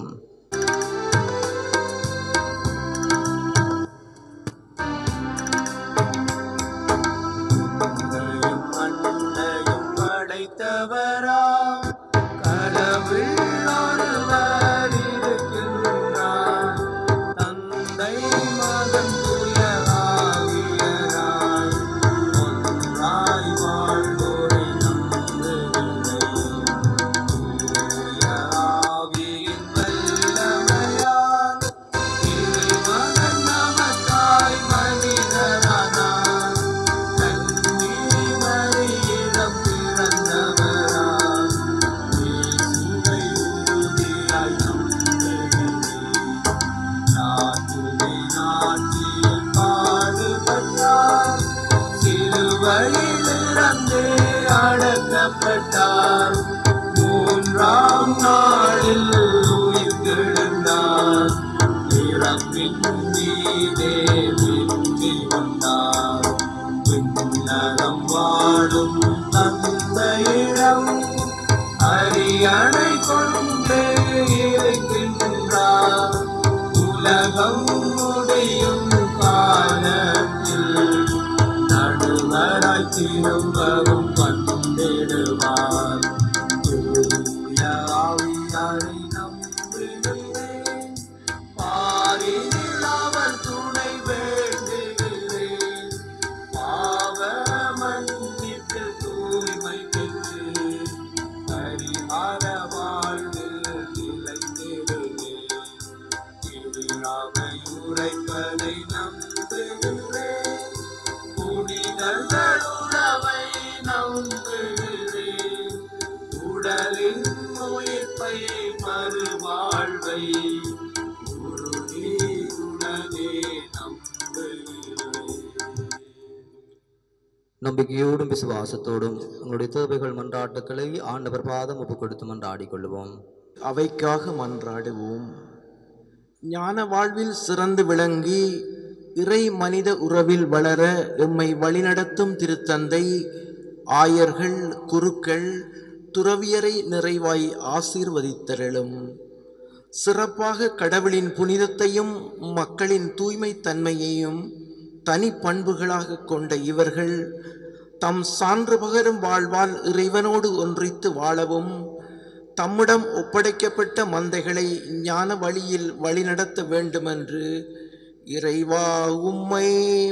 மண்ணையும் மண்ணையும் படைத்தவரா கடவுள் ஒருவர் இருக்கின்றார் தந்தை மகன் தூய ஆவியராய் ஒன்றாய் வாழ்வோரை நம்புகின்றேன் தூய ஆவியின் வல்லமையால் திருமகன் நமக்காய் மனிதரானார் கன்னி மரியிடம் பிறந்தவராய் இயேசுவை உறுதியாய் நம்புகிறேன் நாட்டுவே நாட்டில் பாடுபட்டார் சிலுவையில் இறந்து அடக்கப்பட்டார் மூன்றாம் நாளில் உயிர்த்தெழுந்தார் இறப்பின் மீதே வெற்றி கொண்டார் விண்ணகம் வாழும் தந்தையிடம் அரியணை கொண்டு இருக்கின்றார் உலகம் முடியும் காலத்தில் நடுவராய் திரும்பவும் வந்திடுவார் தூய ஆவியாரை நம்புகிறேன் பாரினில் அவர் துணை வேண்டுகிறேன் பாவ மன்னிப்பில் தூய்மை பெற்று பரிகார வாழ்வில் உன்னை நம்புகிறேன் புனிதர்கள் உறவை நம்புகிறேன் உடலின் உயிர்ப்பை மறுவாழ்வை குருநீ உடனே நம்புகிறேன் நம்பிக்கையோடும் விசுவாசத்தோடும் உங்களுடைய தேவைகள் மன்றாட்டுக்களை ஆண்டவர் பாதம் ஒப்புக் கொடுத்து மன்றாடிக் கொள்வோம் அவைக்காக மன்றாடுவோம் ஞான வாழ்வில் சிறந்து விளங்கி இறை மனித உறவில் வளர எம்மை வழிநடத்தும் திருத்தந்தை ஆயர்கள் குருக்கள் துறவியரை நிறைவாய் ஆசீர்வதித்தருளும் சிறப்பாக கடவுளின் புனிதத்தையும் மக்களின் தூய்மை தன்மையையும் தனி பண்புகளாக கொண்ட இவர்கள் தம் சான்று பகரும் வாழ்வால் இறைவனோடு ஒன்றித்து வாழவும் தம்மிடம் ஒப்படைக்கப்பட்ட மந்தைகளை ஞான வழியில் வழிநடத்த வேண்டுமென்று இறைவா உம்மை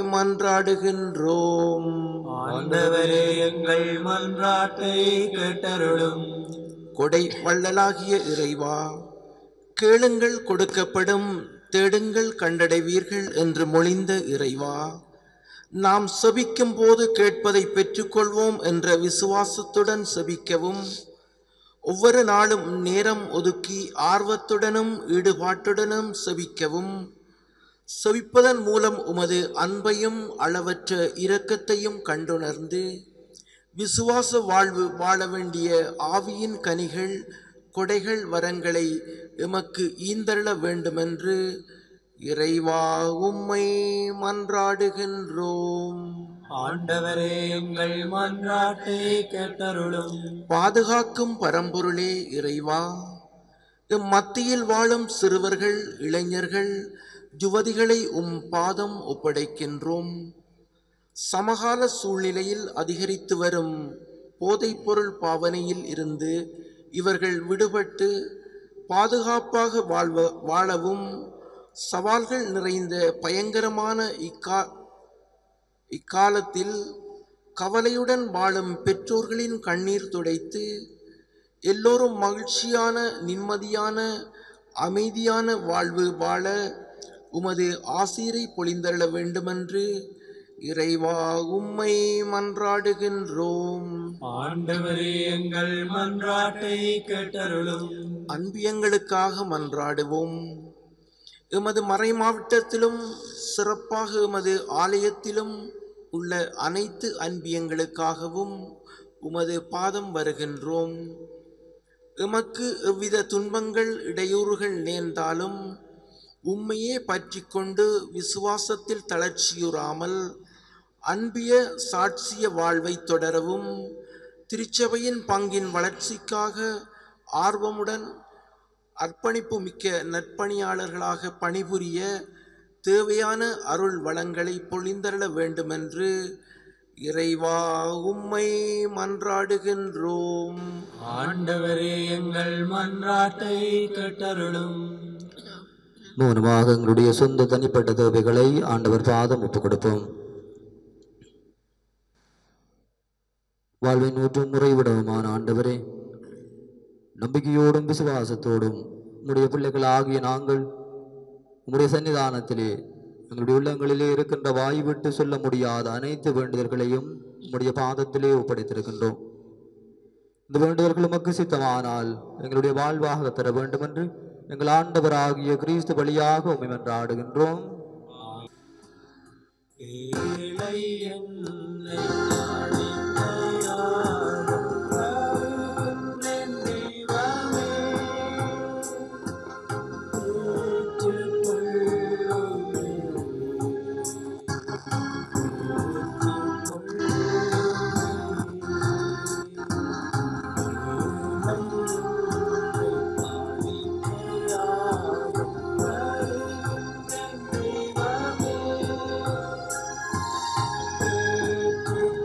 மன்றாடுகின்றோம் ஆண்டவரே எங்கள் மன்றாட்டை கேட்டருளும் கொடை வள்ளலாகிய இறைவா கேளுங்கள் கொடுக்கப்படும் தேடுங்கள் கண்டடைவீர்கள் என்று மொழிந்த இறைவா நாம் செபிக்கும் போது கேட்பதை பெற்றுக்கொள்வோம் என்ற விசுவாசத்துடன் செபிக்கவும் ஒவ்வொரு நாளும் நேரம் ஒதுக்கி ஆர்வத்துடனும் ஈடுபாட்டுடனும் செபிக்கவும் செவிப்பதன் மூலம் உமது அன்பையும் அளவற்ற இரக்கத்தையும் கண்டுணர்ந்து விசுவாச வாழ்வு வாழ வேண்டிய ஆவியின் கனிகள் கொடைகள் வரங்களை எமக்கு ஈந்தருள வேண்டுமென்று இறைவா உம்மை மன்றாடுகின்றோம் ஆண்டவரே எங்கள் மன்றாட்டை கேட்டருளும் பாதுகாக்கும் பரம்பொருளே இறைவா எம் மத்தியில் வாழும் சிறுவர்கள் இளைஞர்கள் யுவதிகளை உம் பாதம் ஒப்படைக்கின்றோம் சமகால சூழ்நிலையில் அதிகரித்து வரும் போதைப்பொருள் பாவனையில் இருந்து இவர்கள் விடுபட்டு பாதுகாப்பாக வாழ்வ வாழவும் சவால்கள் நிறைந்த பயங்கரமான இக்கா இக்காலத்தில் கவலையுடன் வாழும் பெற்றோர்களின் கண்ணீர் துடைத்து எல்லோரும் மகிழ்ச்சியான நிம்மதியான அமைதியான வாழ்வு வாழ உமது ஆசீரை பொழிந்தள்ள வேண்டுமென்று இறைவா உம்மை மன்றாடுகின்றோம் ஆண்டவரே எங்கள் மன்றாட்டை கேட்டருளும் அன்பியங்களுக்காக மன்றாடுவோம் எமது மறை மாவட்டத்திலும் சிறப்பாக எமது ஆலயத்திலும் உள்ள அனைத்து அன்பியங்களுக்காகவும் உமது பாதம் வருகின்றோம் எமக்கு எவ்வித துன்பங்கள் இடையூறுகள் நேர்ந்தாலும் உம்மையே பற்றி கொண்டு விசுவாசத்தில் தளர்ச்சியுறாமல் அன்பிய சாட்சிய வாழ்வை தொடரவும் திருச்சபையின் பங்கின் வளர்ச்சிக்காக ஆர்வமுடன் அர்ப்பணிப்பு மிக்க நற்பணியாளர்களாக பணிபுரிய தேவையான அருள் வளங்களை பொழிந்தருள வேண்டுமென்று இறைவா உம்மை மன்றாடுகின்றோம் ஆண்டவரே எங்கள் மன்றாட்டை கேட்டருளும் மூலமாக எங்களுடைய சொந்த தனிப்பட்ட தேவைகளை ஆண்டவர் பாதம் ஒப்புக் கொடுப்போம் வாழ்வின் ஊற்றும் முறைவிடவுமான ஆண்டவரே நம்பிக்கையோடும் விசுவாசத்தோடும் உம்முடைய பிள்ளைகள் ஆகிய நாங்கள் உம்முடைய சன்னிதானத்திலே எங்களுடைய உள்ளங்களிலே இருக்கின்ற வாய் விட்டு சொல்ல முடியாத அனைத்து வேண்டுதல்களையும் உம்முடைய பாதத்திலே ஒப்படைத்திருக்கின்றோம் இந்த வேண்டுதல்கள் உமக்கு சித்தமானால் எங்களுடைய வாழ்வாக தர வேண்டும் என்று எங்கள் ஆண்டவராகிய கிறிஸ்து வழியாக உண்மை மன்றாடுகின்றோம் ஏழை என்னை அழைக்கையாரும் வருகின்றேன் தெய்வமே. ஏற்றுக்கொள்ளுமே. ஏற்றுக்கொள்ளுமே.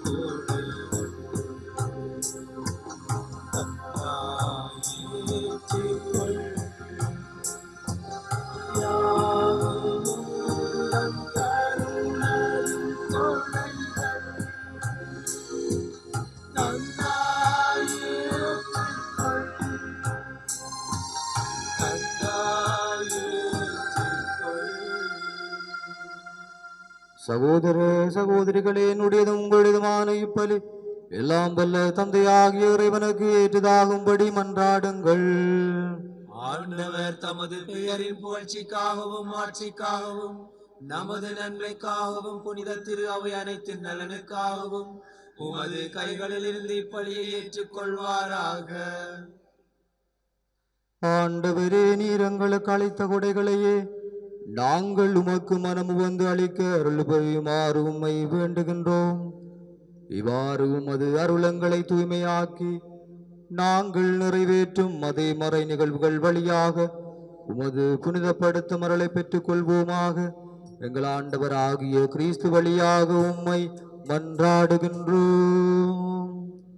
சகோதர சகோதரிகளே என்னுடையதும் உங்களுடையதுமான இப்பலி எல்லாம் வல்ல தந்தையாகிய இறைவனுக்கு ஏற்றதாகும்படி மன்றாடுங்கள் ஆண்டவர் தமது பெயரின் புகழ்ச்சிக்காகவும் ஆட்சிக்காகவும் நமது நன்மைக்காகவும் புனித திரு அவை அனைத்தின் நலனுக்காகவும் உமது கைகளில் இருந்து இப்பலியை ஏற்றுக்கொள்வாராக ஆண்டவரே நீர் எங்களுக்கு அளித்த கொடைகளையே நாங்கள் உமக்கு மனமு வந்து அளிக்க அருள் புரியுமாறு உம்மை வேண்டுகின்றோம் இவ்வாறு உமது அருளங்களை தூய்மையாக்கி நாங்கள் நிறைவேற்றும் அதே மறை நிகழ்வுகள் வழியாக உமது புனிதப்படுத்தும் அருளை பெற்றுக் கொள்வோமாக எங்கள் ஆண்டவர் ஆகிய கிறிஸ்து வழியாக உம்மை மன்றாடுகின்றோம்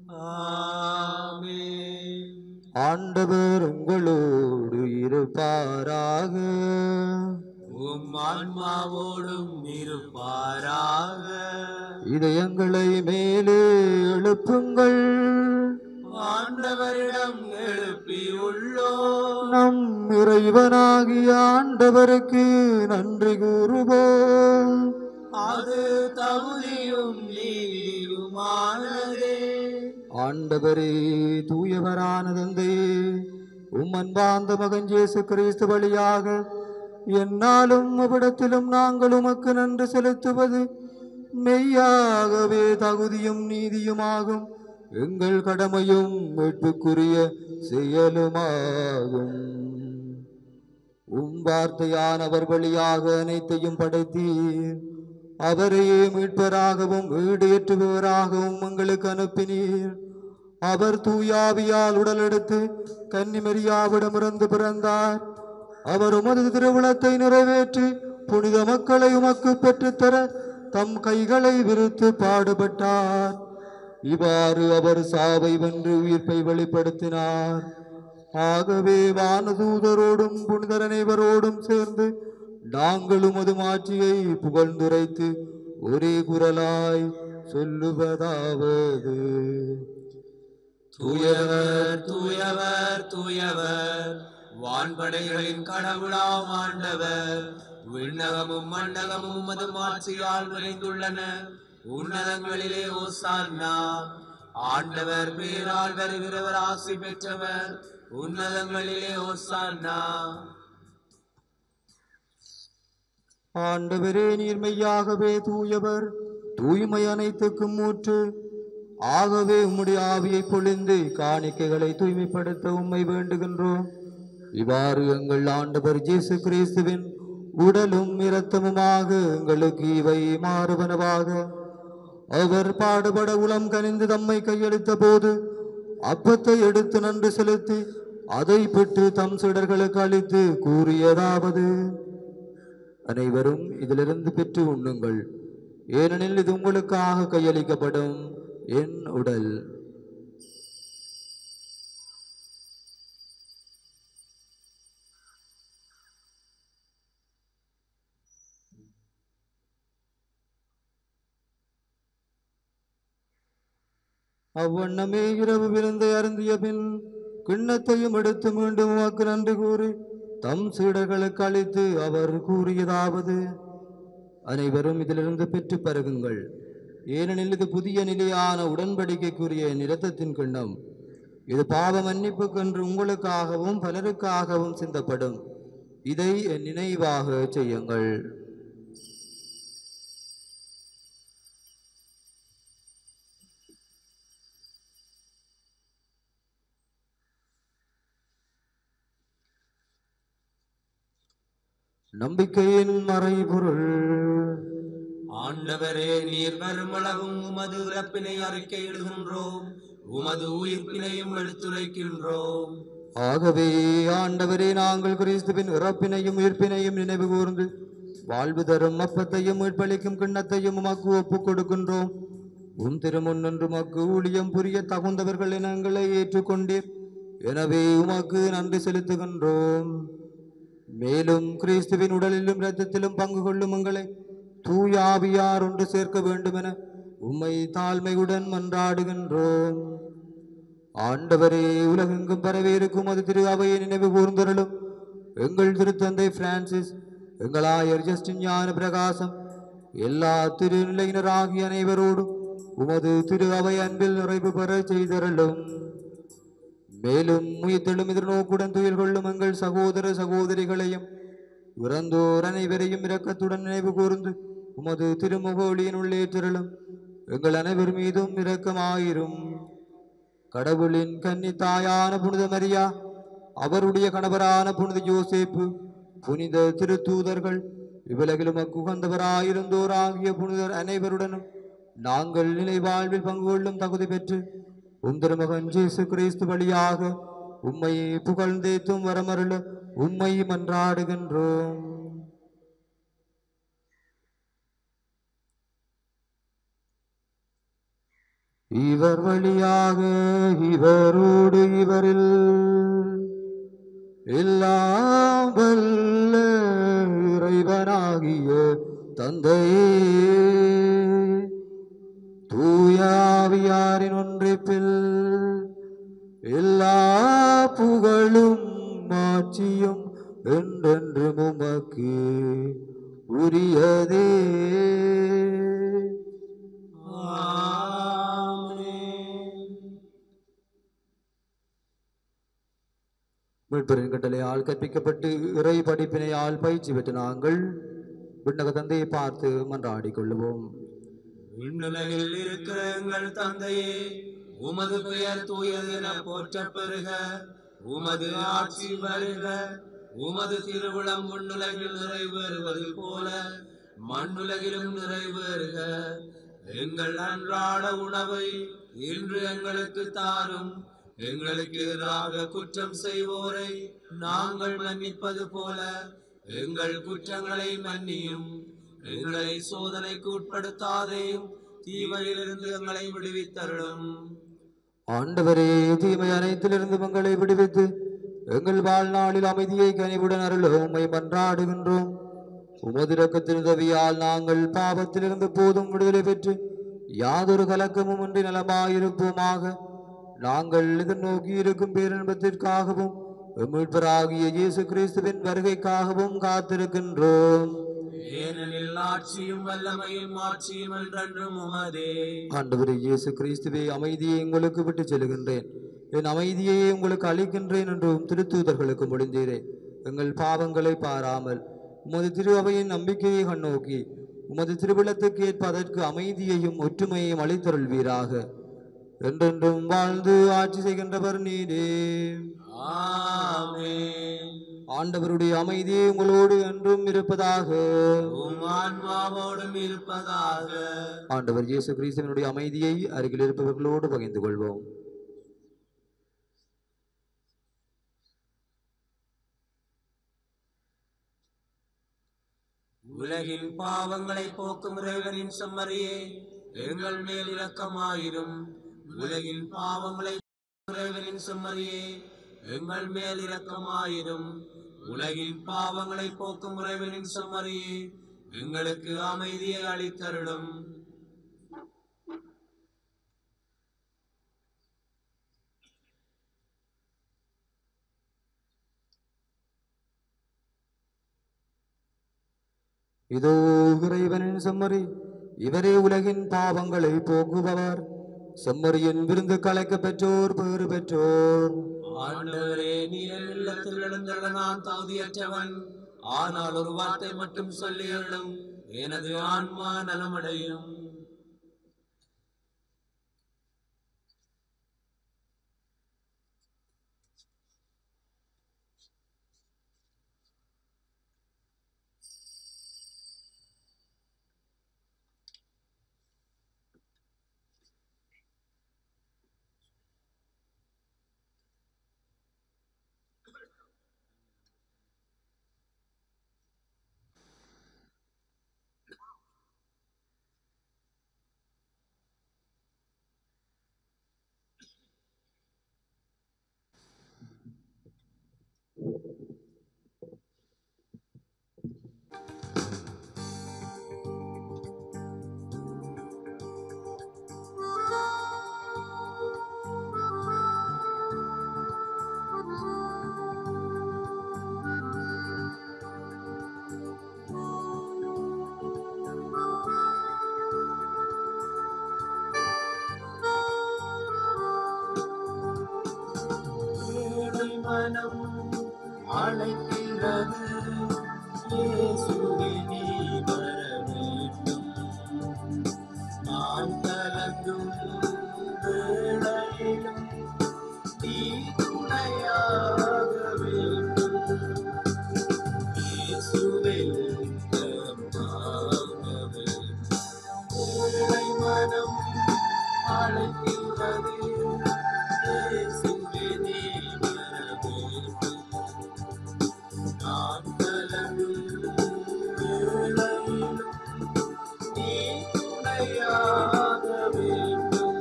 ஆமென். ஆண்டவர் உங்களோடு இருப்பாராக உம் ஆன்மாவோடும் இருப்பாராக இதயங்களை மேலே எழுப்புங்கள் ஆண்டவரிடம் எழுப்பியுள்ளோ நம் இறைவனாகிய ஆண்டவருக்கு நன்றி கூறுவோம் அது தகுதியும் நீதியுமானதே ஆண்டவரே தூயவரான தந்தையே உம் அன்பார்ந்த மகன் இயேசு கிறிஸ்து வழியாக என்னாலும் அவ்விடத்திலும் நாங்கள் உமக்கு நன்றி செலுத்துவது மெய்யாகவே தகுதியும் நீதியுமாகும் எங்கள் கடமையும் மீட்புக்குரிய செயலுமாகும் உம் வார்த்தையானவர் வழியாக அனைத்தையும் படைத்தீர் அவரையே மீட்பராகவும் ஈடேற்றுபவராகவும் உங்களுக்கு அனுப்பினீர் அவர் தூயாவியால் உடலெடுத்து கன்னிமரியாவிடமிருந்து பிறந்தார் அவர் உமது திருவிழத்தை நிறைவேற்றி புனித மக்களை உமக்கு பெற்றுத்தர தம் கைகளை விரித்து பாடுபட்டார் இவ்வாறு அவர் சாவை வென்று உயிர்ப்பை வெளிப்படுத்தினார் ஆகவே வானதூதரோடும் புனிதர் அனைவரோடும் சேர்ந்து நாங்கள் உமது மாட்சியை புகழ்ந்துரைத்து ஒரே குரலாய் சொல்லுவதாவது தூயவர் தூயவர் தூயவர் வான்படைகளின் கடவுளாம் ஆண்டவர் விண்ணகமும் மண்ணகமும் உமது மாட்சியால் நிறைந்துள்ளன உன்னதங்களிலே ஓசான்னா ஆண்டவர் பேரால் வருகிறவர் ஆசி பெற்றவர் உன்னதங்களிலே ஓசான்னா ஆண்டவரே நீர் மெய்யாகவே தூயவர் தூய்மை அனைத்துக்கும் மூற்று ஆகவே உம்முடைய ஆவியை பொழிந்து காணிக்கைகளை தூய்மைப்படுத்த உம்மை வேண்டுகின்றோம் இவ்வாறு எங்கள் ஆண்டவர் இயேசு கிறிஸ்துவின் உடலும் இரத்தமுமாக எங்களுக்கு இவை மாறுவனவாக அவர் பாடுபட உளம் கனிந்து தம்மை கையெழுத்த போது அப்பத்தை எடுத்து நன்று செலுத்தி அதை பெற்று தம் சிடர்களுக்கு அளித்து கூறியதாவது அனைவரும் இதிலிருந்து பெற்று உண்ணுங்கள் ஏனெனில் இது உங்களுக்காக கையளிக்கப்படும் என் உடல் அவ்வண்ணமே இரவு விருந்தை அருந்திய பின் கிண்ணத்தையும் எடுத்து மீண்டும் உமக்கு நன்றி கூறி தம் சீடர்களுக்கு அளித்து அவர் கூறியதாவது அனைவரும் இதிலிருந்து பெற்று பருகுங்கள் ஏனெனில் இது புதிய நிலையான உடன்படிக்கைக்குரிய நிறத்தத்தின் கிண்ணம் இது பாவ மன்னிப்புக்கென்று உங்களுக்காகவும் பலருக்காகவும் சிந்தப்படும் இதை என் நினைவாக செய்யுங்கள் நம்பிக்கையின் மறைபொருள் ஆண்டவரே நீர் வருமளவும் உமது இறப்பினை அறிக்கையிடுகின்றோம் உமது உயிர்ப்பினையும் எடுத்துரைக்கின்றோம் ஆகவே ஆண்டவரே நாங்கள் கிறிஸ்துவின் இறப்பினையும் உயிர்ப்பினையும் நினைவு கூர்ந்து வாழ்வு தரும் அப்பத்தையும் மீட்பளிக்கும் கிண்ணத்தையும் உமக்கு ஒப்புக் கொடுக்கின்றோம் உம் திருமுன்னன்று மக்கு ஊழியம் புரிய தகுந்தவர்கள் என எங்களை ஏற்றுக்கொண்டீர் எனவே உமக்கு நன்றி செலுத்துகின்றோம் மேலும் கிறிஸ்துவின் உடலிலும் இரத்தத்திலும் பங்கு கொள்ளும் எங்களை தூய ஆவியார் ஒன்று சேர்க்க வேண்டுமென உம்மை தாழ்மையுடன் மன்றாடுகின்றோம் ஆண்டவரே உலகெங்கும் பரவியிருக்கும் அது திரு அவையை நினைவு கூர்ந்தருளும் எங்கள் திருத்தந்தை பிரான்சிஸ் எங்கள் ஆயர் ஜஸ்டின் ஞான பிரகாசம் எல்லா திருநிலையினராகிய அனைவரோடும் உமது திரு அவை அன்பில் நிறைவு பெற செய்தருளும் மேலும் உயிர்த்தெழும் எதிர்நோக்குடன் துயில் கொள்ளும் எங்கள் சகோதர சகோதரிகளையும் இறந்தோர் அனைவரையும் இரக்கத்துடன் நினைவு கூர்ந்து உமது திருமுக ஒளியின் உள்ளேற்றலும் எங்கள் அனைவர் மீதும் இரக்கமாயிரும் கடவுளின் கன்னி தாயான புனித மரியா அவருடைய கணவரான புனித யோசேப்பு புனித திருத்தூதர்கள் இவ்வுலகிலும் அக்குகந்தவராயிருந்தோர் ஆகிய புனிதர் அனைவருடனும் நாங்கள் நிலை வாழ்வில் பங்கு கொள்ளும் தகுதி பெற்று உம் திருமகன் ஜேசு கிறிஸ்து வழியாக உம்மை புகழ்ந்தேத்தும் வரமருள உம்மை மன்றாடுகின்றோம் இவர் வழியாக இவரோடு இவரில் எல்லாம் வல்ல இறைவனாகிய தந்தையே தூயாவியாரின் ஒன்றிப்பில் எல்லா புகழும் மாட்சியும் என்றென்று உமக்கு உரியதே மீட்பரின் கட்டளையால் கற்பிக்கப்பட்டு இறை படிப்பினையால் பயிற்சி பெற்ற நாங்கள் விண்ணக தந்தையை பார்த்து மன்றாடிக் கொள்ளுவோம் விண்ணுலகில் இருக்கிற எங்கள் தந்தையே உமது பெயர் தூயது என போற்றப் பெறுக உமது ஆட்சி வருக உமது திருவிழம் விண்ணுலகில் நிறைவேறுவது போல மண்ணுலகிலும் நிறைவேறுக எங்கள் அன்றாட உணவை இன்று எங்களுக்கு தாரும் எங்களுக்கு எதிராக குற்றம் செய்வோரை நாங்கள் மன்னிப்பது போல எங்கள் குற்றங்களை மன்னியும் எங்களை சோதனைக்கு உட்படுத்தாதேயும் தீமையிலிருந்து எங்களை விடுவித்தருளும் ஆண்டவரே தீமை அனைத்திலிருந்து எங்களை விடுவித்து எங்கள் வாழ்நாளில் அமைதியை கனிவுடன் அருள உம்மை மன்றாடுகின்றோம் உமது இரக்கத்தின் உதவியால் நாங்கள் பாவத்திலிருந்து போதும் விடுதலை பெற்று யாதொரு கலக்கமும் இன்றி நலமாயிருப்போமாக நாங்கள் எதிர்நோக்கி இருக்கும் பேரின்பத்திற்காகவும் மீட்பராகிய இயேசு கிறிஸ்துவின் வருகைக்காகவும் காத்திருக்கின்றோம் ஏனெனில் ஆட்சியும் வல்லமையும் ஆட்சியும் என்றென்றும் உமதே ஆண்டவரே இயேசு கிறிஸ்துவே அமைதியை உங்களுக்கு விட்டு செல்கின்றேன் என் அமைதியை உங்களுக்கு அளிக்கின்றேன் என்றும் திருத்தூதர்களுக்கு முடிந்தீரே எங்கள் பாவங்களை பாராமல் உமது திரு அவையின் நம்பிக்கையை கண்ணோக்கி உமது திருவிழத்துக்கு ஏற்ப அதற்கு அமைதியையும் ஒற்றுமையையும் அளித்தருள்வீராக என்றென்றும் வாழ்ந்து ஆட்சி செய்கின்றவர் நீரே ஆமென் ஆண்டவருடைய அமைதியை உங்களோடு என்றும் இருப்பதாக உம் ஆன்மாவோடும் இருப்பதாக ஆண்டவர் இயேசு கிறிஸ்துவனுடைய அமைதியை அருகில் இருப்பவர்களோடு பகிர்ந்து கொள்வோம் உலகின் பாவங்களை போக்கும் இறைவனின் செம்மறியே எங்கள் மேல் இரக்கமாயிரும் உலகின் பாவங்களை போக்கும் இறைவனின் செம்மறியே எங்கள் மேல் இரக்கமாயிரும் உலகின் பாவங்களை போக்கும் இறைவனின் செம்மறியே எங்களுக்கு அமைதியை அளித்தருளும் இதோ இறைவனின் செம்மறி இவரே உலகின் பாவங்களை போக்குபவர் செம்மறியின் விருந்து கலைக்க பெற்றோர் பேறு பெற்றோர் ஆண்டவரே நீரின் இல்லத்தில் எழுந்தருள நான் தகுதியற்றவன் ஆனால் ஒரு வார்த்தை மட்டும் சொல்லி அருளும் எனது ஆன்மா நலமடையும் மனம் அழைக்கிறது இயேசுவே நீ வர வேண்டும் நான் கலங்கும் வேளையிலும் நீ துணையாக வேண்டும் இயேசுவே உத்தமமாகவே ஏழை மனம் அழைக்கின்றது இயேசுவே நீ வர வேண்டும் நான் கலங்கும் வேளையிலும் நீ துணையாக வேண்டும்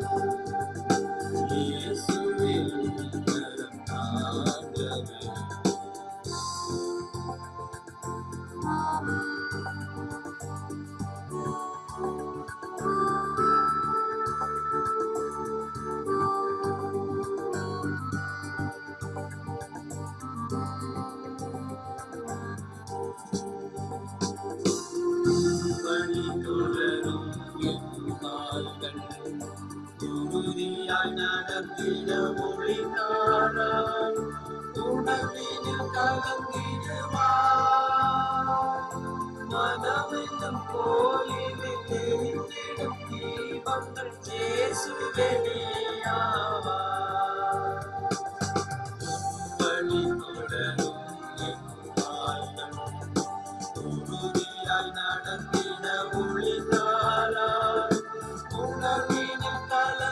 இயேசுவே கரம் தாங்கவே வழி தொடரும் என் கால்கள் உறுதியாய் நடத்திட மொழி நாடாய் உணவினில் கலந்திடுவார் மனமென்னும் கோயிலில் எரிந்திடும் தீபங்கள் இயேசுவே நீயாவார் வழி தொடரும் என் கால்கள் உறுதியாய் நடந்திட ஒளிதாராய் உணவினில்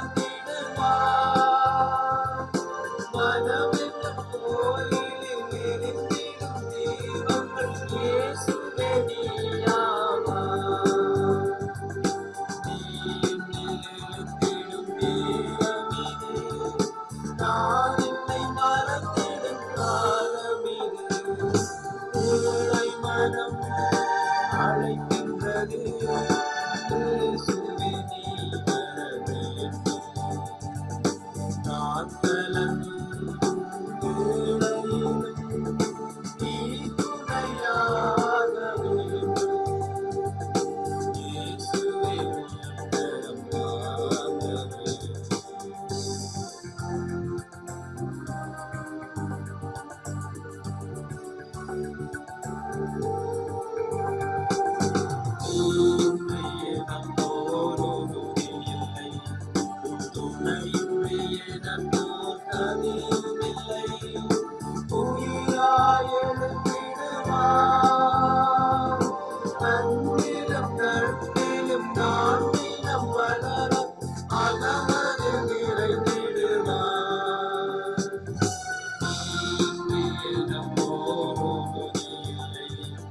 கலந்திடுவார் மனமென்னும் கோயிலில் எரிந்திடும் தீபங்கள் இயேசுவே நீயாவார் நீ என்னில் எழுந்திடும் நேரமிது நான் என்னை மறந்திடும் காலமிது ஏழை மனம் அழைக்கின்றது இயேசுவே நீ வர வேண்டும் நான் கலங்கும் வேளையிலும் நீ துணையாக வேண்டும் இயேசுவே கரம் தாங்கவே தீமையே நம்போருமே இல்லை துணையுமே நம்போர் கதியும் இல்லை உயிராய் எழுந்திடுவார் அன்பிலும் நட்பிலும் நான் தினம் வளர அகமதில் நிறைந்திடுவார் தீமையே நம்போருமே இல்லை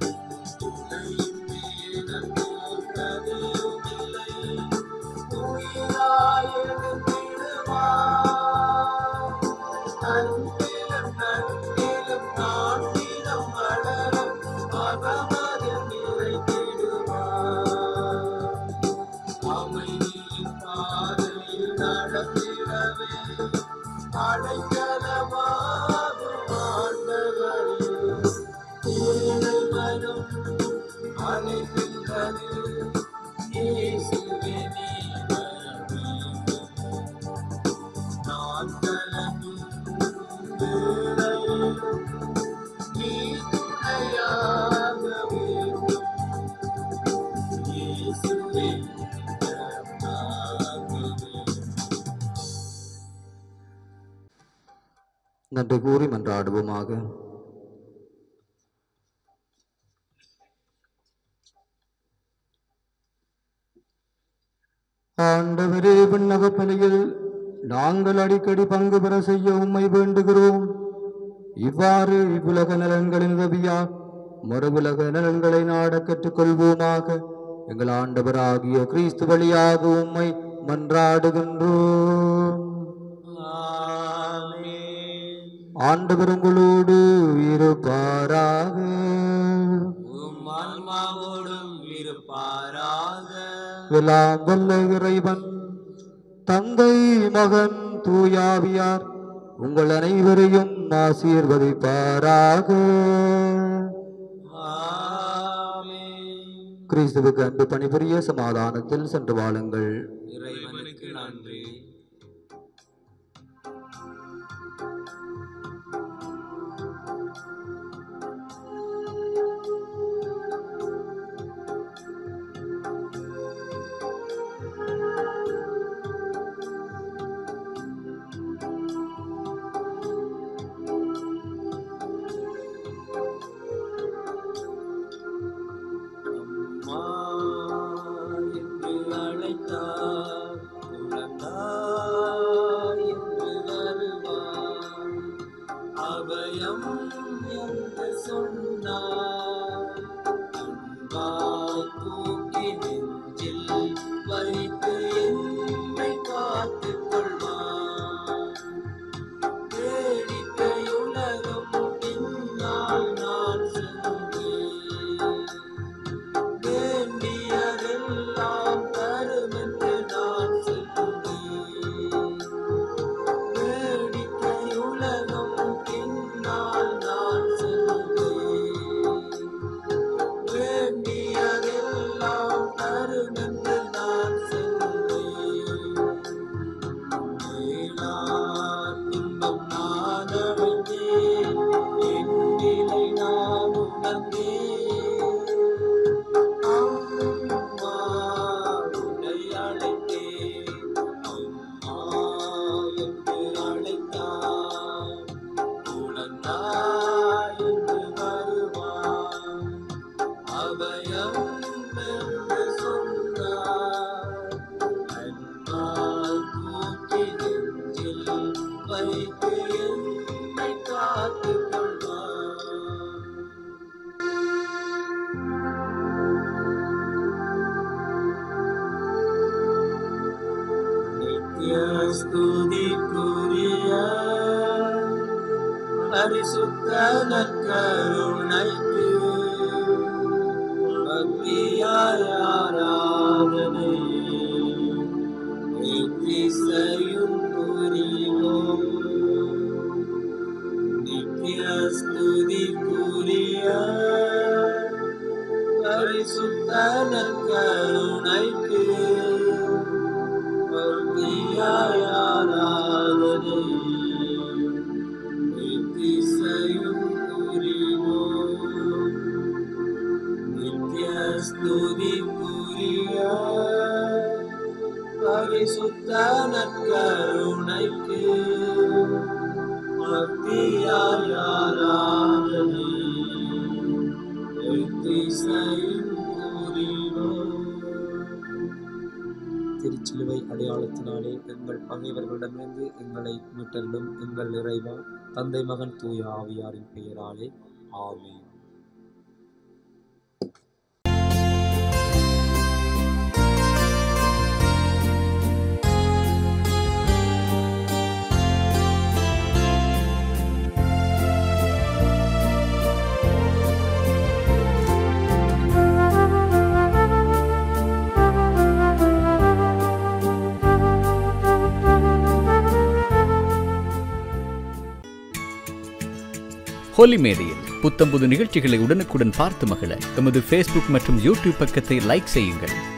அடைக்கலமாகும் ஆண்டவரே ஏழை மனம் அழைக்கின்றது இயேசுவே நீ வர வேண்டும் நான் கலங்கும் வேளையிலும் நீ துணையாக வேண்டும் இயேசுவே கரம் தாங்கவே நன்றி கூறி மன்றாடுவோமாக ஆண்டவரே விண்ணக பலியில் நாங்கள் அடிக்கடி பங்கு பெற செய்ய உம்மை வேண்டுகிறோம் இவ்வாறு இவ்வுலக நலன்களின் உதவியா மறுவுலக நலன்களை நாடக் கற்றுக்கொள்வோமாக எங்கள் ஆண்டவராகிய கிறிஸ்து வழியாக உம்மை மன்றாடுகின்றோம் ஆமென். ஆண்டவர் உங்களோடு இருப்பாராக உம் ஆன்மாவோடும் இருப்பாராக எல்லாம் வல்ல இறைவன் தந்தை மகன் தூயாவியார் உங்கள் அனைவரையும் ஆசீர்வதிப்பாராக ஆமென். கிறிஸ்துவுக்கு அன்பு பணிபுரிய சமாதானத்தில் சென்று வாழுங்கள் இறைவனுக்கு நன்றி நெஞ்சில் வைத்து என்னை காத்துக் கொள்வார் நித்ய ஸ்துதிக்குரிய பரிசுத்த நற்கருணைக்கு பக்தியாய் ஆராதனை எத்திசையும் புரிவோம் நித்ய ஸ்துதிக்குரிய பரிசுத்த நற்கருணைக்கு பக்தியாய் ஆராதனை எத்திசையும் புரிவோம் நித்ய ஸ்துதிக்குரிய பரிசுத்த நற்கருணைக்கு பக்தியாய் ஆராதனை எத்திசையும் புரிவோம் திருச்சிலுவை அடையாளத்தினாலே எங்கள் பகைவர்களிடமிருந்து எங்களை மீட்டலும் எங்கள் இறைவா தந்தை மகன் தூய ஆவியாரின் பெயராலே ஆமென் ஹோலி மேடையில் புத்தம்புது நிகழ்ச்சிகளை உடனுக்குடன் பார்த்து மகிழ எமது ஃபேஸ்புக் மற்றும் யூடியூப் பக்கத்தை லைக் செய்யுங்கள்